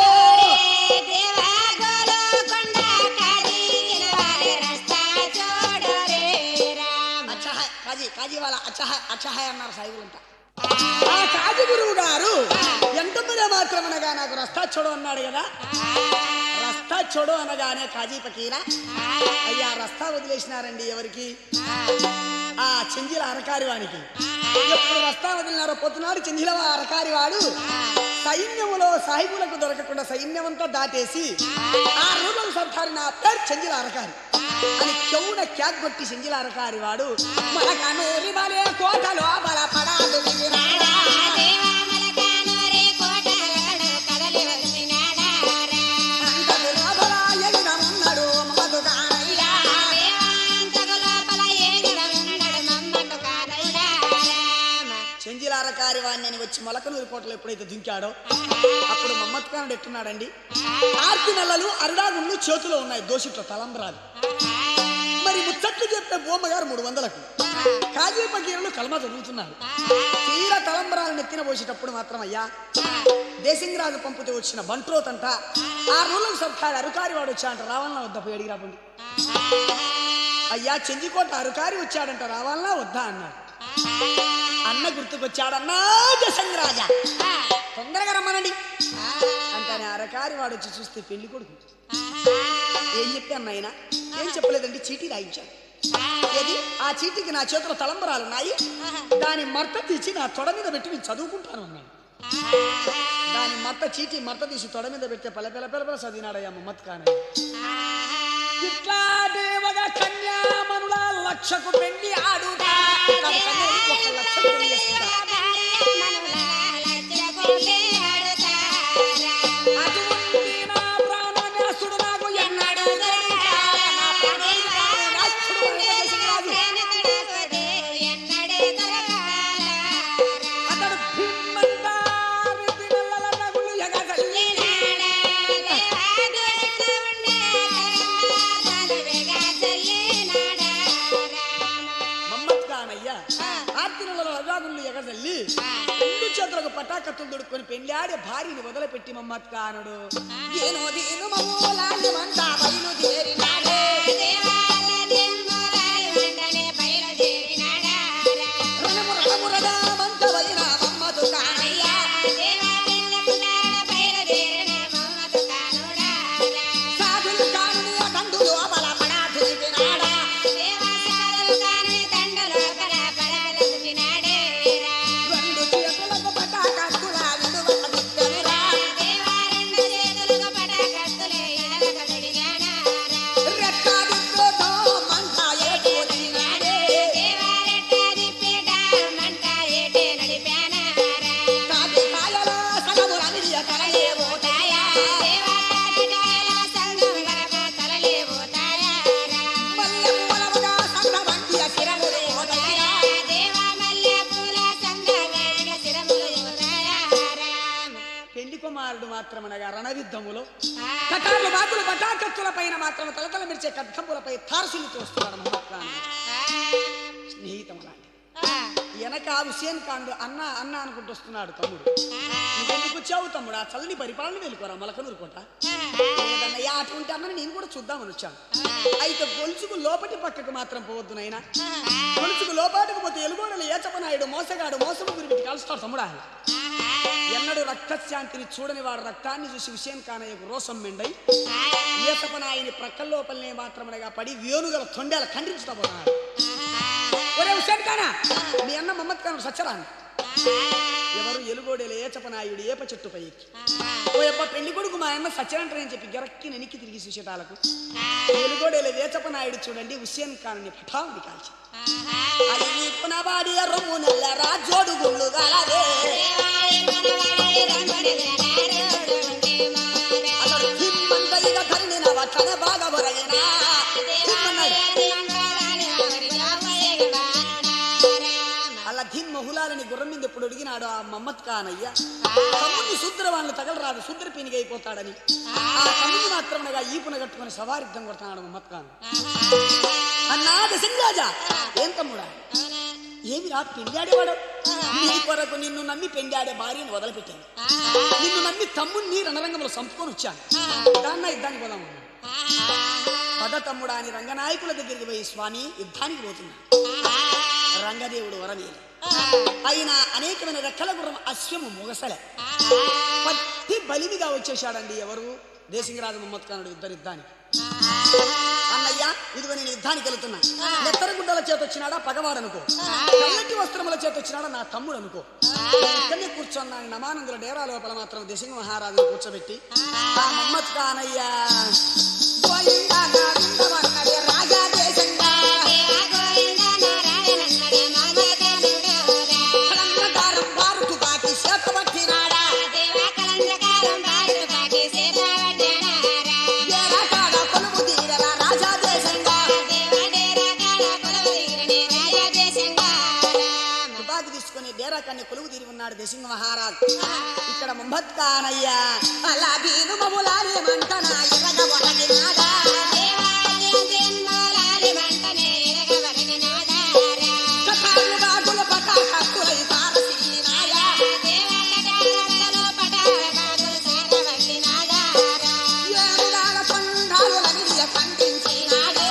అచ్చా హై, కాజీ కాజీ వాళ్ళ అచ్చా హై, అచ్చా హై అన్నారు సాయిబులంతా ఆ కాజీ గురువు గారు ఎంత మీద మాత్రం అనగా నాకు రస్తా చూడు అన్నాడు కదా రస్తా చూడు అనగానే కాజీ పకీరా అయ్యా రస్తా వదిలేసినారండి ఎవరికి ఆ చెంజిల అరకారి వానికి ఎప్పుడు రస్తా వదిలినారో పొద్దునాడు చెంజిల అరకారి వాడు సైన్యములో సాహిబులకు దొరకకుండా సైన్యమంతా దాటేసి ఆ రూపం సర్దారి నా పేరు చెంజిల అరకారి అని చెవున క్యాక్ కొట్టి చెంజిల అరకారి వాడు మన కనూరి బలే కోటలో బలపడాదు విరాడా. అంతకు లోపల ఎగిరమున్నడు మధుగానయ్యా. చెంజిల అరకారి వాడిని అని వచ్చి మొలకనూరు కోటలో ఎప్పుడైతే దుంకాడో అప్పుడు మమ్మత్ ఖానుడు ఎట్టున్నాడండి ఆర్తి నెలలు అరుడాగుళ్ళు చేతిలో ఉన్నాయి దోషిట్లో తలంబరాలు మరి ముచ్చట్లు చెప్పే బొమ్మగారు మూడు వందలకు కాజీ పకీరులు కల్మ చదువుతున్నారు తీర తలంబరాలను ఎత్తిన పోసేటప్పుడు మాత్రం అయ్యా దేశంగిరాజు పంపితే వచ్చిన బంట్రోతంట ఆ రోజులకు సర్కారు అరుకారి వాడు వచ్చాడంట రావాలన్నా వద్దా పోయి అడిగి రాబండి అయ్యా చెంజికోట అరుకారి వచ్చాడంట రావాలన్నా వద్దా అన్నాడు అన్న గుర్తుకొచ్చాడన్నా దశంగరాజా తొందరగా రమ్మనండి అంటానే అరకారి వాడు వచ్చి చూస్తే పెళ్లి కొడుకు ఏం చెప్పాను నాయన ఏం చెప్పలేదండి చీటీ రాయించాడు ఏది ఆ చీటీకి నా చేతిలో తలంబరాలు ఉన్నాయి దాని మర్త తీసి నా తొడ మీద పెట్టి నేను చదువుకుంటాను అన్నాడు దాని మత్త చీటి మత్త తీసి తొడ మీద పెడితే పల పిల్ల పిల్ల పిల్ల చదివినాడయ్యా మమ్మత్ కానయ్య ఇట్లా దేవగ కన్యామనుల లక్షకు పెళ్లి ఆడుతా కాదు, కన్యని ఒక లక్షకు పెళ్లి చేసుకుంటా. అటువంటి నా ప్రాణనేసుడు నాకు ఎన్నడూ దొరికా. నా ప్రాణనేసుడు వెంకటేశ్వరరాజు. అతడు భీమందారి దినల్ల నగులు ఎగగల్లి. మమ్మత్ కానయ్య ఆర్తినలలో అజాగుళ్ళు ఎగజల్లి రెండు చేతులకు పటాకత్తులు దొడుక్కొని పెళ్ళాడే భార్యని వదిలిపెట్టి మమ్మత్ కానుడు ఏనో దీను మమ్మూలాంటి మంట బయలుదేరినాడే రణము రణమురగా మంట వైన మమ్మతు కానయ్య సాధులు కానుని అటండు లోపల పడాదు దిగినాడా రెండు చేతులకు పటాకత్తుల విడువల దిక్కనురా రెక్కా దిక్కుతో మంట ఏటు దిగినాడే కాకి కాయల సగముల విడియ కలయే పోతాయా మల్లె పూలముగా సంగ వంటియ శిరములు పోతాయా పెళ్లి కుమారుడు మాత్రమనగా రణయుద్ధములో కటార్లు బాతులు పటాకత్తుల పైన మాత్రం తలతల మెరిచే కద్దంబులపై తారసులు తోస్తున్నాడు మహమ్మద్ ఖాన్ స్నేహితం అలాంటి వెనక హుసేన్ ఖాన్ అన్న అన్న అనుకుంటూ వస్తున్నాడు తమ్ముడు నువ్వెందుకు వచ్చావు తమ్ముడు ఆ చల్లని పరిపాలన వెళ్ళుకోరా మలకనూరుకుంటా లేదన్నయ్య అటువంటి అన్నని నేను కూడా చూద్దామని వచ్చాను అయితే గొలుసుకు లోపటి పక్కకు మాత్రం పోవద్దు నాయనా గొలుసుకు లోపాటుకు పోతే ఎలుగోడలు ఏచపనాయుడు మోసగాడు మోసము గురించి కలుస్తాడు తమ్ముడా ఎన్నడు రక్తశాంతిని చూడని వాడు రక్తాన్ని చూసి హుసేన్ ఖానయ్యకు రోసం మెండై ఏసపనాయని ప్రక్కల లోపలనే మాత్రమనగా పడి వేణుగల తొండేల ఖండించుతా పోతున్నాడు ఒరే హుసేన్ ఖానా మీ అన్న మమ్మద్ ఖాన్ సచ్చరాను ఎవరు ఎలుగోడేల ఏచపనాయుడు ఏప చెట్టుపై ఎక్కి ఓ యబ్బ పెళ్లి కొడుకు మా అన్న సత్యనంటారని చెప్పి గరక్కి నెనికి తిరిగి సుశేటాలకు ఎలుగోడేల వేచపనాయుడు చూడండి హుసేన్ ఖాన్ని పఠావుని కాల్చి అది నిప్పున వాడి రొమ్ము నెల్ల రాజోడు గుళ్ళు గలదే అతడు హిమ్మంత ఇక ధరణిన వట్లనే బాగా బొరగినా హిమ్మన్నాడు. అలా ధిన్ మహులాలని గుర్రం మీద ఎప్పుడు అడిగినాడు ఆ మమ్మత్ ఖాన్ అయ్యా తమ్ముడిని శుద్ర వాళ్ళు తగలరాదు శుద్ర పీనిగా అయిపోతాడని ఆ తమ్ముడిని మాత్రమనగా ఈపున కట్టుకుని సవారిద్దం కొడుతున్నాడు మమ్మత్ ఖాన్ అన్నాది సింగాజా ఏం తమ్ముడా ఏమి రా పెండాడేవాడు నీ కొరకు నిన్ను నమ్మి పెండాడే భార్యను వదిలిపెట్టాను నిన్ను నమ్మి తమ్ముడిని రణరంగంలో సంపుకొని వచ్చాను దాన్న యుద్ధానికి పోదాం పద తమ్ముడా అని రంగనాయకుల దగ్గరికి పోయి స్వామి యుద్ధానికి పోతున్నా రంగదేవుడు వరమేలు అయినా అనేకమైన రెక్కల గుర్రం అశ్వము ముగసలే పట్టి బలిమిగా వచ్చేశాడండి ఎవరు దేశింగరాజు మహమ్మద్ ఖానుడు యుద్ధ యుద్ధానికి అన్నయ్య ఇదిగో నేను యుద్ధానికి వెళ్తున్నా నెత్తర గుడ్డల చేత వచ్చినాడా పగవాడు అనుకో తెల్లటి వస్త్రముల చేత వచ్చినాడా నా తమ్ముడు అనుకో ఇక్కడనే కూర్చున్నా నమానందుల డేరా లోపల మాత్రం దేశింగ మహారాజును కూర్చోబెట్టి ఆ మహమ్మద్ ఖాన్ అయ్యా గోయిందా గోవిందమన్నడే రాజా దేశంగా కలంగకారం వారు తుపాకి చేత పట్టినాడా ఏరాటాడ కొలువు తీరల రాజా దేశంగా తుపాకి తీసుకుని డేరా కన్ని కొలువు తీరి ఉన్నాడు దేశింగ మహారాజ్ ఇక్కడ ముంబత్ కానయ్యా అలా బీను మములాలి మంటనా ఎరగ వరగినాడా కథాలు బాగుల పటాకత్తులై తారసినాయా ఏనుగాల కొండాలు లమిడియ ఖండించినాడే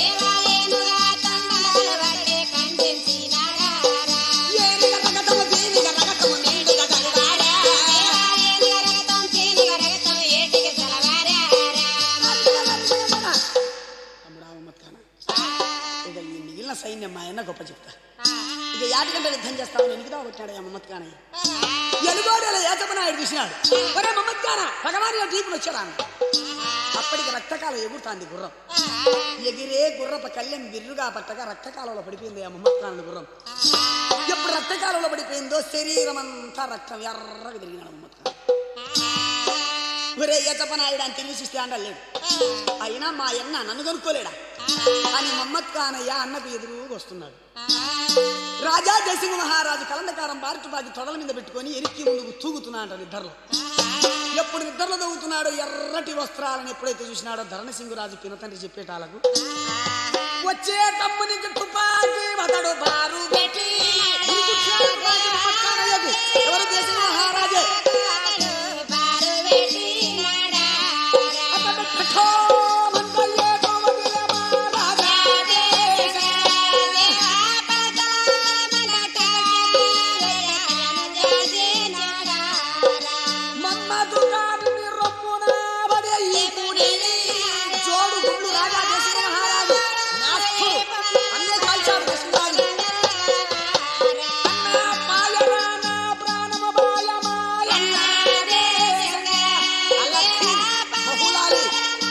ఏమిగ రగతము వీనిగ రగతము నిండుగ కలిగాడా తమ్ముడా మహమ్మద్ ఖానా ఇక ఈ మిగిలిన సైన్యం మా అన్న గొప్ప చెప్తా ఇక యాటి గంట యుద్ధం చేస్తామని ఎనికిదా వచ్చాడు మహమ్మద్ ఖానయ్య ఎలుగోడల ఏతమనాయుడు చూసినాడు ఒరే మమ్మద్దాన భగవాన్ దీపులు వచ్చారా అన్న. అప్పటికి రక్తకాలం ఎగురుతాంది గుర్రం ఎగిరే గుర్రప కళ్యాణ్ బిర్రుగా పట్టగా రక్తకాలంలో పడిపోయింది ఆ మమ్మత్కాలను గుర్రం ఎప్పుడు రక్తకాలంలో పడిపోయిందో శరీరం అంతా రక్తం ఎర్రగా తిరిగినాడు మమ్మత్కాలం ఒరే ఏతపనాయుడు అని తిరిగి చూస్తే అండలేడు అయినా మా అన్న నన్ను కనుక్కోలేడా అని మమ్మద్ ఖానయ్య అన్నకు ఎదురుగా వస్తున్నాడు రాజా జయసింహ మహారాజు కలందకారం బారిటుబాకి తొడల మీద పెట్టుకొని ఎరికి ముందుకు తూగుతున్నాడు ఇద్దరు ఎప్పుడు నిద్రలో తవ్వుతున్నాడో ఎర్రటి వస్త్రాలను ఎప్పుడైతే చూసినాడో ధరణసింగురాజు పినతండ్రి చెప్పేటాలకు వచ్చే తమ్మునికి తుపాకి అతడు బారు పెట్టి ఉరుకుచ్చాడు రాజు మమ్మద్ ఖానయ్యకు. ఎవరు జయసింహ మహారాజే అతడు కఠోమంతయ్యే కోమటిల మహారాజా. మన్మధు గారిని రొమ్మున పడే ఈ గుడిని జోడు గుడ్లు రాజా జయసింహ మహారాజు నాస్కు అన్నే కాల్చాడు జయసింహరాజు అన్నా పాయనా నా ప్రాణమ పాయమాయన్న అలక్కి బహుళాలి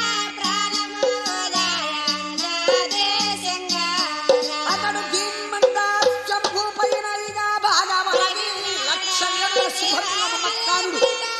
అతడు భీమండ శంభు పైన ఇక భాగవతి లక్షణ్య సుభద్ర మమత్కారుడు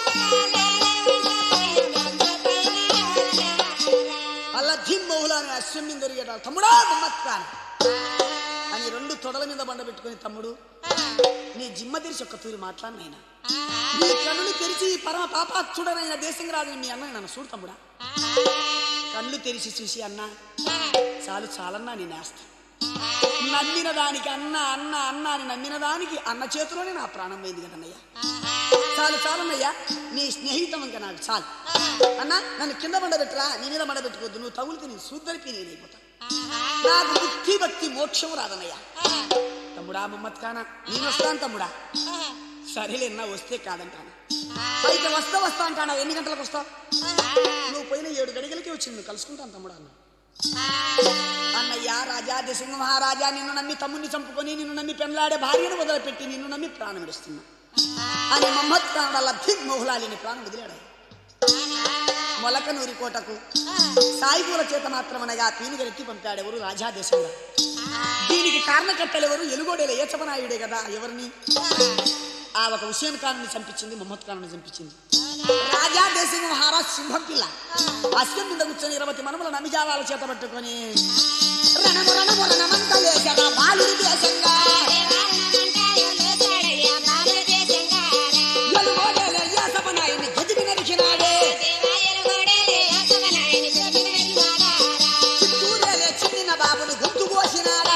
అలా ధిమ్ బహుళ అని అశ్వం మీద తిరిగేట తమ్ముడా మమ్మత్కాన్ అని రెండు తొడల మీద బండ పెట్టుకొని తమ్ముడు నీ జిమ్మ తెరిచి ఒక్క తూరి మాట్లాడినైనా నీ కన్నులు తెరిచి ఈ పరమ పాపాత్ముడనైన దేశంరాజుని మీ అన్నని నన్ను చూడు తమ్ముడా కళ్ళు తెరిచి చూసి అన్నా చాలు చాలన్నా నేను వేస్తా నమ్మిన దానికి అన్న అన్న అన్న అని నమ్మిన దానికి అన్న చేతిలోనే నా ప్రాణం పోయింది కదన్నయ్యా చాలు చాలన్నయ్యా నీ స్నేహితం ఇంకా నాకు చాలు అన్న నన్ను కింద బండబెట్టరా నీ మీద బండబెట్టుకోవద్దు నువ్వు తగులుకి నీ సూద్దరికి నేనైపోతా నాకు బుద్ధి భక్తి మోక్షం రాదన్నయ్యా తమ్ముడా మమ్మత్ కానా నేను వస్తాను తమ్ముడా సరేలే అన్న వస్తే కాదంటాను అయితే వస్తా వస్తా అంటాను ఎన్ని గంటలకు వస్తావు నువ్వు పోయిన ఏడు గడిగలకి వచ్చింది నువ్వు కలుసుకుంటాను తమ్ముడా అన్న అన్నయ్య రాజా దశసింహ మహారాజా నిన్ను నమ్మి తమ్ముని చంపుకొని నిన్ను నమ్మి పెండ్లాడే భార్యను వదిలిపెట్టి నిన్ను నమ్మి ప్రాణం విడుస్తున్నా అని మహమ్మద్ ఖాన్ వల్ల భిక్ మొహలాలిని ప్రాణం వదిలాడు మొలకనూరి కోటకు సాయిపూల చేత మాత్రమనగా పీనుగరెత్తి పంపాడు ఎవరు రాజా దేశంలో దీనికి కారణకర్తలు ఎవరు ఎలుగోడేల ఏచపనాయుడే కదా ఎవరిని ఆ ఒక హుసేన్ ఖాన్ని చంపించింది మొహమ్మద్ ఖాన్ని చంపించింది రాజా దేశం మహారాజ్ సింహం పిల్ల అశ్వం మీద కూర్చొని ఇరవై మనముల నమిజావాల చేత పట్టుకొని రణము రణము రణమంత లేచగా బాలుడి దేశంగా ఎలుగోడేల ఏచపనాయుని గదిమి నరికినాడే చిత్తూరేలే చిన్న బాబుని గొంతు కోసినాడా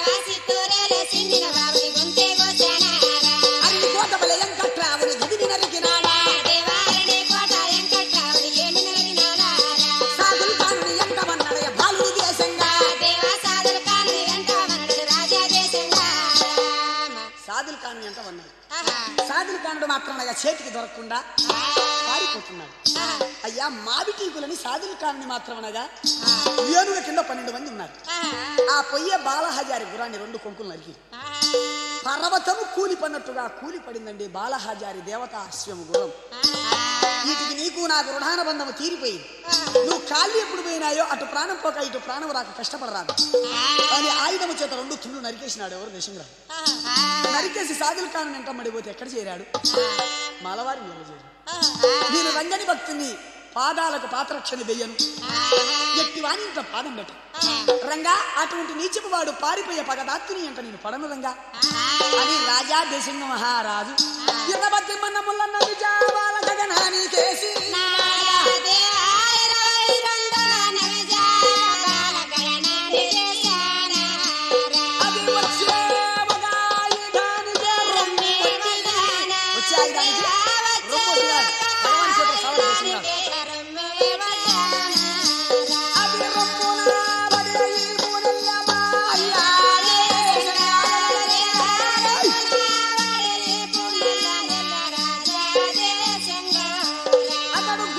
అన్ని కోటబల ఎంకట్రావుని గదిమి నరికినాడా సాగులు కానుని ఎంకమన్నడయ బాలుడి దేశంగా సాదుల్ ఖాన్ ఎంత అన్నారు సాదుల్ ఖానుడు మాత్రమే చేతికి దొరకకుండా పారిపోతున్నాడు అయ్యా మాబిటీకులని సాదుల్ ఖాన్ని మాత్రమనగా ఏనుగ కింద పన్నెండు మంది ఉన్నారు ఆ పొయ్యే బాలహజారి గురాన్ని రెండు కొంకులు నరికి పర్వతము కూలి పడినట్టుగా కూలి పడిందండి బాలహజారి దేవత అశ్వము గురం వీటికి నీకు నాకు రుణానుబంధము తీరిపోయింది నువ్వు కాళ్ళు ఎప్పుడు పోయినాయో అటు ప్రాణం పోక ఇటు ప్రాణం రాక కష్టపడరాదు అని ఆయుధము చేత రెండు తుళ్ళు నరికేసినాడు ఎవరు దేశంరాజు నరికేసి సాదుల్ ఖాన్ వెంట మడిపోతే ఎక్కడ చేరాడు మలవారి మీద చేరాడు నేను రంగని భక్తుని పాదాలకు పాత్రక్షణ వెయ్యను ఎట్టి వాణి ఇంత పాదం పెట్ట రంగా అటువంటి నీచపు వాడు పారిపోయే పగదాత్తుని అంట నేను పడను రంగా అని రాజా దేశంగ మహారాజు ఇరవతి మనములన్న విజావాల గగనాని కేసి అది వచ్చే ఒక ఆయుధానికే రొమ్ము కొట్టి. వచ్చే ఆయుధానికి రొమ్ము కొట్టినాడు. భగవాన్ చేత సవాలు చేసినాడు. అది రొమ్మున పడిన ఈ మూడెల్లమ్మ అయ్యాలే. అతడు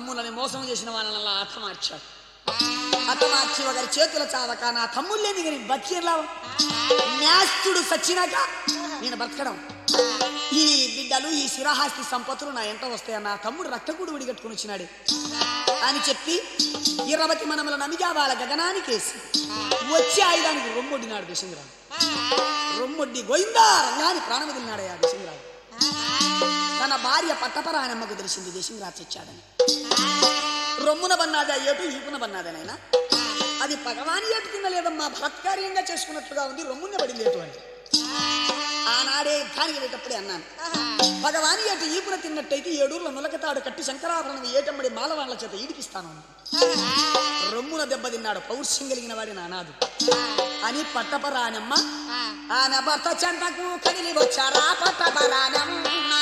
తమ్ములని మోసం చేసిన వాళ్ళని హతమార్చాడు హతమార్చి ఒకరి చేతుల చావక నా తమ్ముళ్ళేంది కానీ బతికేలా న్యాస్తుడు సచ్చినాక నేను బతకడం ఈ బిడ్డలు ఈ శిరహాస్తి సంపత్తులు నా ఎంట వస్తాయి నా తమ్ముడు రక్తకూడు విడిగట్టుకుని వచ్చినాడు అని చెప్పి ఇరవతి మనముల నమిగా వాళ్ళ గగనానికేసి వచ్చి ఆయుధానికి రొమ్మొడ్డినాడు దిశంగరావు రొమ్మొడ్డి గోయిందా రంగాని ప్రాణం వదిలినాడయ్యా దిశంగరావు తన భార్య పట్టపరాయనమ్మకు తెలిసింది దేశంరాజు చచ్చాడని రొమ్మున బన్నాదా ఏటు ఈపున బన్నాదనైనా అది పగవాని ఏటు కింద లేదమ్మా బలత్కార్యంగా చేసుకున్నట్లుగా ఉంది రొమ్మున పడింది ఏటు అని ఆనాడే యుద్ధానికి వెళ్ళేటప్పుడే అన్నాను భగవాని ఏటు ఈపున తిన్నట్టయితే ఏడూర్ల నులకతాడు కట్టి శంకరాభరణం ఏటమ్మడి మాలవాళ్ల చేత ఈడిపిస్తాను రొమ్మున దెబ్బతిన్నాడు పౌరుషం కలిగిన వాడి నానాదు అని పట్టపరానమ్మ ఆన భర్త చెంతకు కదిలి వచ్చారా పట్టపరానమ్మ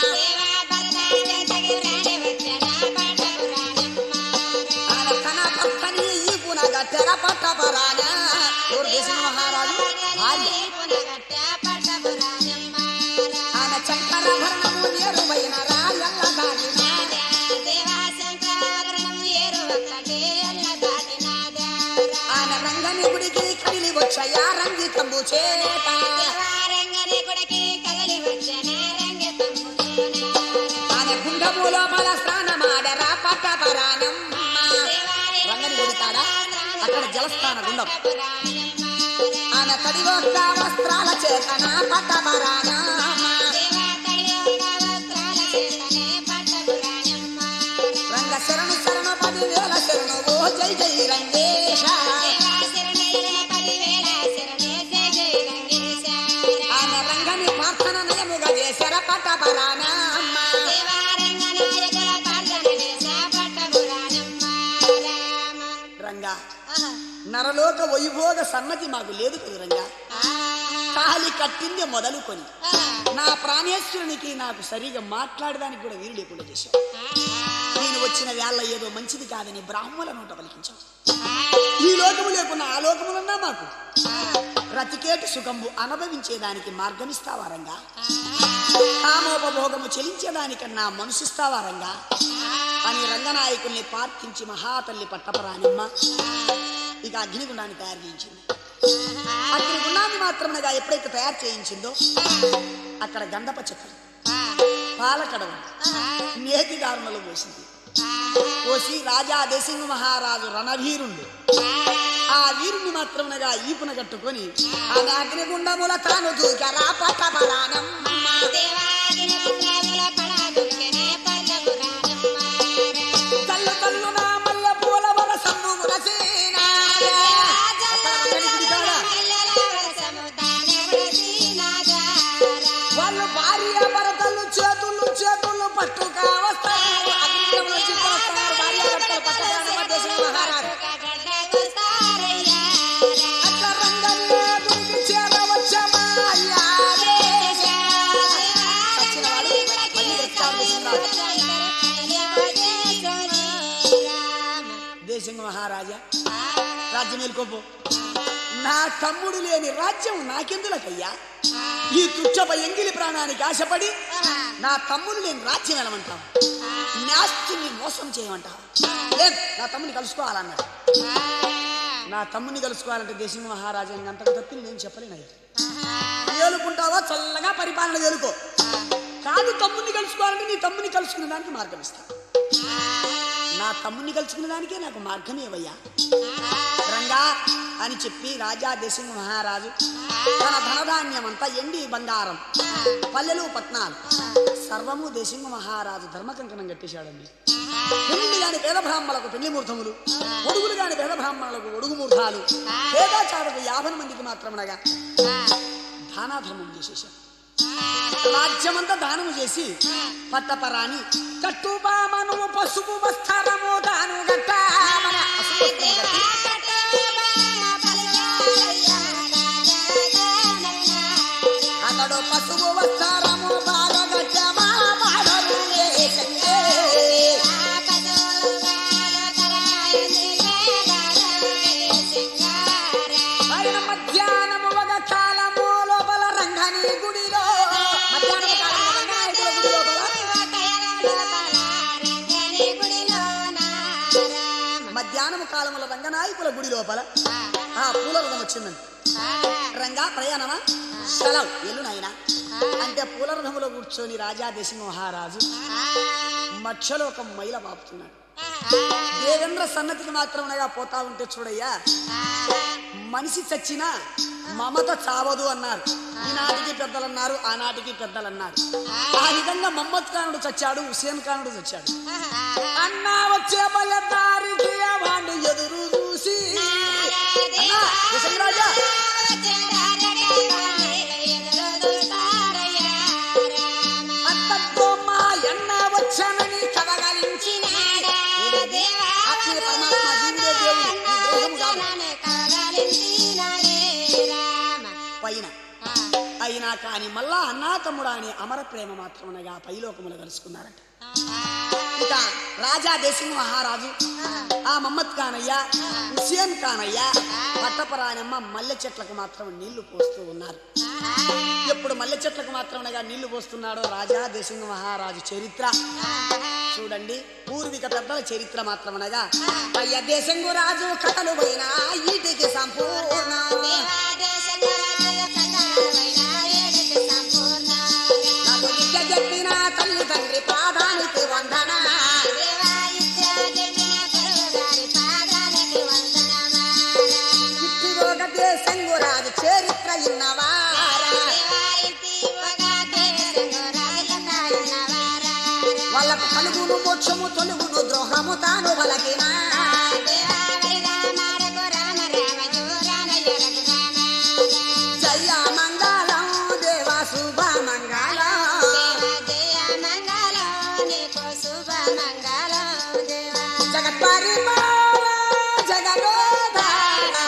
ఆన తన భర్తని ఈపున గట్టెర పట్టపరాన ఎవరు దేశం మహారాజు భార్య ఆన శంకరాభరణము నేరువైన రాయల్ల దాటిన ఆన రంగని గుడికి కదిలి వచ్చాయా రంగి తంబు చేత ఆన గుండము లోపల స్నానమాడరా పట్టపరానమ్మ రంగని గుడి కాడ అక్కడ జలస్థాన గుండం ఆన తడివొక్క వస్త్రాల చేతన పట్టపరానమ్మ రంగ శరణు శరణు పదివేల శరణు ఓ జై జై రంగేశ ఆమె రంగని ప్రార్థన నయముగా చేశార పట్టపరానమ్మ రంగా నరలోక వైభోగ సన్నతి మాకు లేదు కదా రంగా తాళి కట్టింది మొదలుకొని నా ప్రాణేశ్వరునికి నాకు సరిగా మాట్లాడడానికి కూడా వీలు లేకుండా చేశావు నేను వచ్చిన వేళ ఏదో మంచిది కాదని బ్రాహ్మణ నోట పలికించావు ఈ లోకము లేకున్నా ఆ లోకములన్నా మాకు రతికేటు సుఖంబు అనుభవించేదానికి మార్గమిస్తావా రంగా కామోపభోగము చెలించేదానికన్నా మనసిస్తావా రంగా అని రంగనాయకుల్ని ప్రార్థించి మహాతల్లి పట్టపరానిమ్మ ఇక అగ్నిగుండాన్ని తయారు చేయించింది అగ్నిగుండాన్ని మాత్రమేగా ఎప్పుడైతే తయారు చేయించిందో అక్కడ గంధప చెక్కలు పాలకడవ నేతి దారుణలు పోసింది పోసి రాజా దేశింగు మహారాజు రణవీరుండు ఆ వీరుని మాత్రమునగా ఈపున కట్టుకొని ఆ అగ్నిగుండముల తాను దూకరా పట్టపరానమ్మ కళ్ళు కళ్ళు నా మల్ల పూల వరసము గురసేన. అక్కడ రంగని గుడి కాడ వాళ్ళు భార్య భర్తలు చేతులు చేతులు పట్టుగా వస్తారు అగ్నిగుండంలో చిక్కు వస్తారు భార్య భర్తలు పట్టపరానమ్మ దేశం మహారాజు అట్లా రంగని గుడికి చేరవచ్చమా అయ్యా చచ్చిన వాడు మళ్ళీ బ్రతికాడు దేశంగ మహారాజా రాజ్యం మేల్కోపో నా తమ్ముడు లేని రాజ్యం నాకెందులకయ్యా ఈ తుచ్చప ఎంగిలి ప్రాణానికి ఆశపడి నా తమ్ముడు లేని రాజ్యం వెళ్ళమంటావు నాస్తిని మోసం చేయమంటావు లేదు నా తమ్ముని కలుసుకోవాలన్నాడు నా తమ్ముని కలుసుకోవాలంటే దేశంగ మహారాజా అంతకు తప్పి నేను చెప్పలేనయ్యా ఏలుకుంటావా చల్లగా పరిపాలన ఏలుకో కాదు తమ్ముని కలుసుకోవాలంటే నీ తమ్ముని కలుసుకునే దానికి మార్గం ఇస్తా నా తమ్ముని కలుసుకునే దానికే నాకు మార్గం ఏవయ్యా రంగా అని చెప్పి రాజా దేశంగ మహారాజు తన ధనధాన్యం అంతా ఎండి బంగారం పల్లెలు పట్నాలు సర్వము దేశంగ మహారాజు ధర్మకంకణం కట్టేశాడండి పెళ్లి కాని పేద బ్రాహ్మణులకు పెళ్లి ముహూర్తములు ఒడుగులు కాని పేద బ్రాహ్మణులకు ఒడుగు ముహూర్తాలు పేదాచారులకు యాభై మందికి మాత్రమనగా దానాధర్మం చేసేశాడు రాజ్యమంతా దానము చేసి పట్టపరాని కట్టుబామను పసుపు వస్త్రము దాను గట్టామన పసుపు వస్త్రము కట్టి అతడు పసుపు వస్త్రము బాగా గట్టమా బాడలు వేసంగే. ఆయన మధ్యాహ్నము ఒక కాలము లోపల రంగని గుడిలో మధ్యాహ్నము కాలము రంగనాయకుల గుడి లోపల వినాయకుల గుడి లోపల ఆ పూల రథం వచ్చిందండి రంగా ప్రయాణమా సెలవు ఎల్లు నాయనా అంటే పూల రథములో కూర్చొని రాజా దేశ మహారాజు మధ్యలో ఒక మైల బాపుతున్నాడు దేవేంద్ర సన్నతికి మాత్రం అనగా పోతా ఉంటే చూడయ్యా మనిషి చచ్చినా మమత చావదు అన్నారు ఈనాటికి పెద్దలు అన్నారు ఆనాటికి పెద్దలు అన్నారు ఆ విధంగా మమ్మద్ ఖానుడు చచ్చాడు హుసేన్ ఖానుడు చచ్చాడు అన్నా వచ్చే బయదారికి వాడు ఎదురు చూసి అన్నా, హుసేన్ రాజా అత్తతో మా ఎన్న వచ్చానని కదగలించి ఆత్మీయ పరమాత్మ జీవుడే దేవుడు ఈ దేహము కాదు పైన అయినా కానీ మళ్ళా అన్నా తమ్ముడా అని అమర ప్రేమ మాత్రమనగా పైలోకములు కలుసుకున్నారట ఇక రాజా దేశం మహారాజు ఆ మమ్మద్ ఖానయ్య హుసేన్ ఖానయ్య పట్టపరాయనమ్మ మల్లె చెట్లకు మాత్రం నీళ్లు పోస్తూ ఉన్నారు ఎప్పుడు మల్లె చెట్లకు మాత్రమనగా నీళ్లు పోస్తున్నాడో రాజా దేశంగ మహారాజు చరిత్ర చూడండి పూర్వీక పెద్దల చరిత్ర మాత్రమనగా అయ్య దేశంగు రాజు కథలు పోయినా ఈటికి సంపూర్ణ నాకు విద్య చెప్పిన తల్లి తండ్రి పాదానికి వందన ఇట్టి ఒక దేశంగు రాజు చరిత్ర ఇన్నవారా వాళ్ళకు కలుగును మోక్షము తొలుగును ద్రోహము తాను వలకినా జయ మంగళం దేవా శుభ మంగళం జగత్ పరిపాల జగదోధార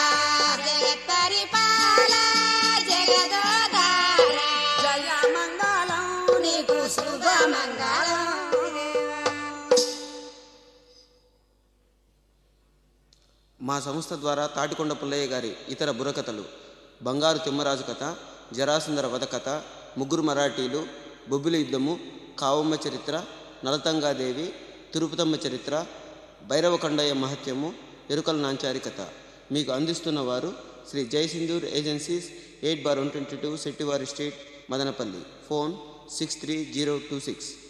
జయ మంగళం నీకు శుభ మంగళం మా సంస్థ ద్వారా తాటికొండ పుల్లయ్య గారి ఇతర బుర్రకథలు బంగారు తిమ్మరాజు కథ జరాసుందర వధ కథ ముగ్గురు మరాఠీలు బొబ్బిలి యుద్ధము కావమ్మ చరిత్ర నలతంగాదేవి తిరుపతమ్మ చరిత్ర భైరవకొండయ్య మహత్యము ఎరుకల నాంచారి కథ మీకు అందిస్తున్న వారు Shri Jayasindhoor agencies eight bar one twenty two శెట్టివారి street Madanapalle phone six three zero two six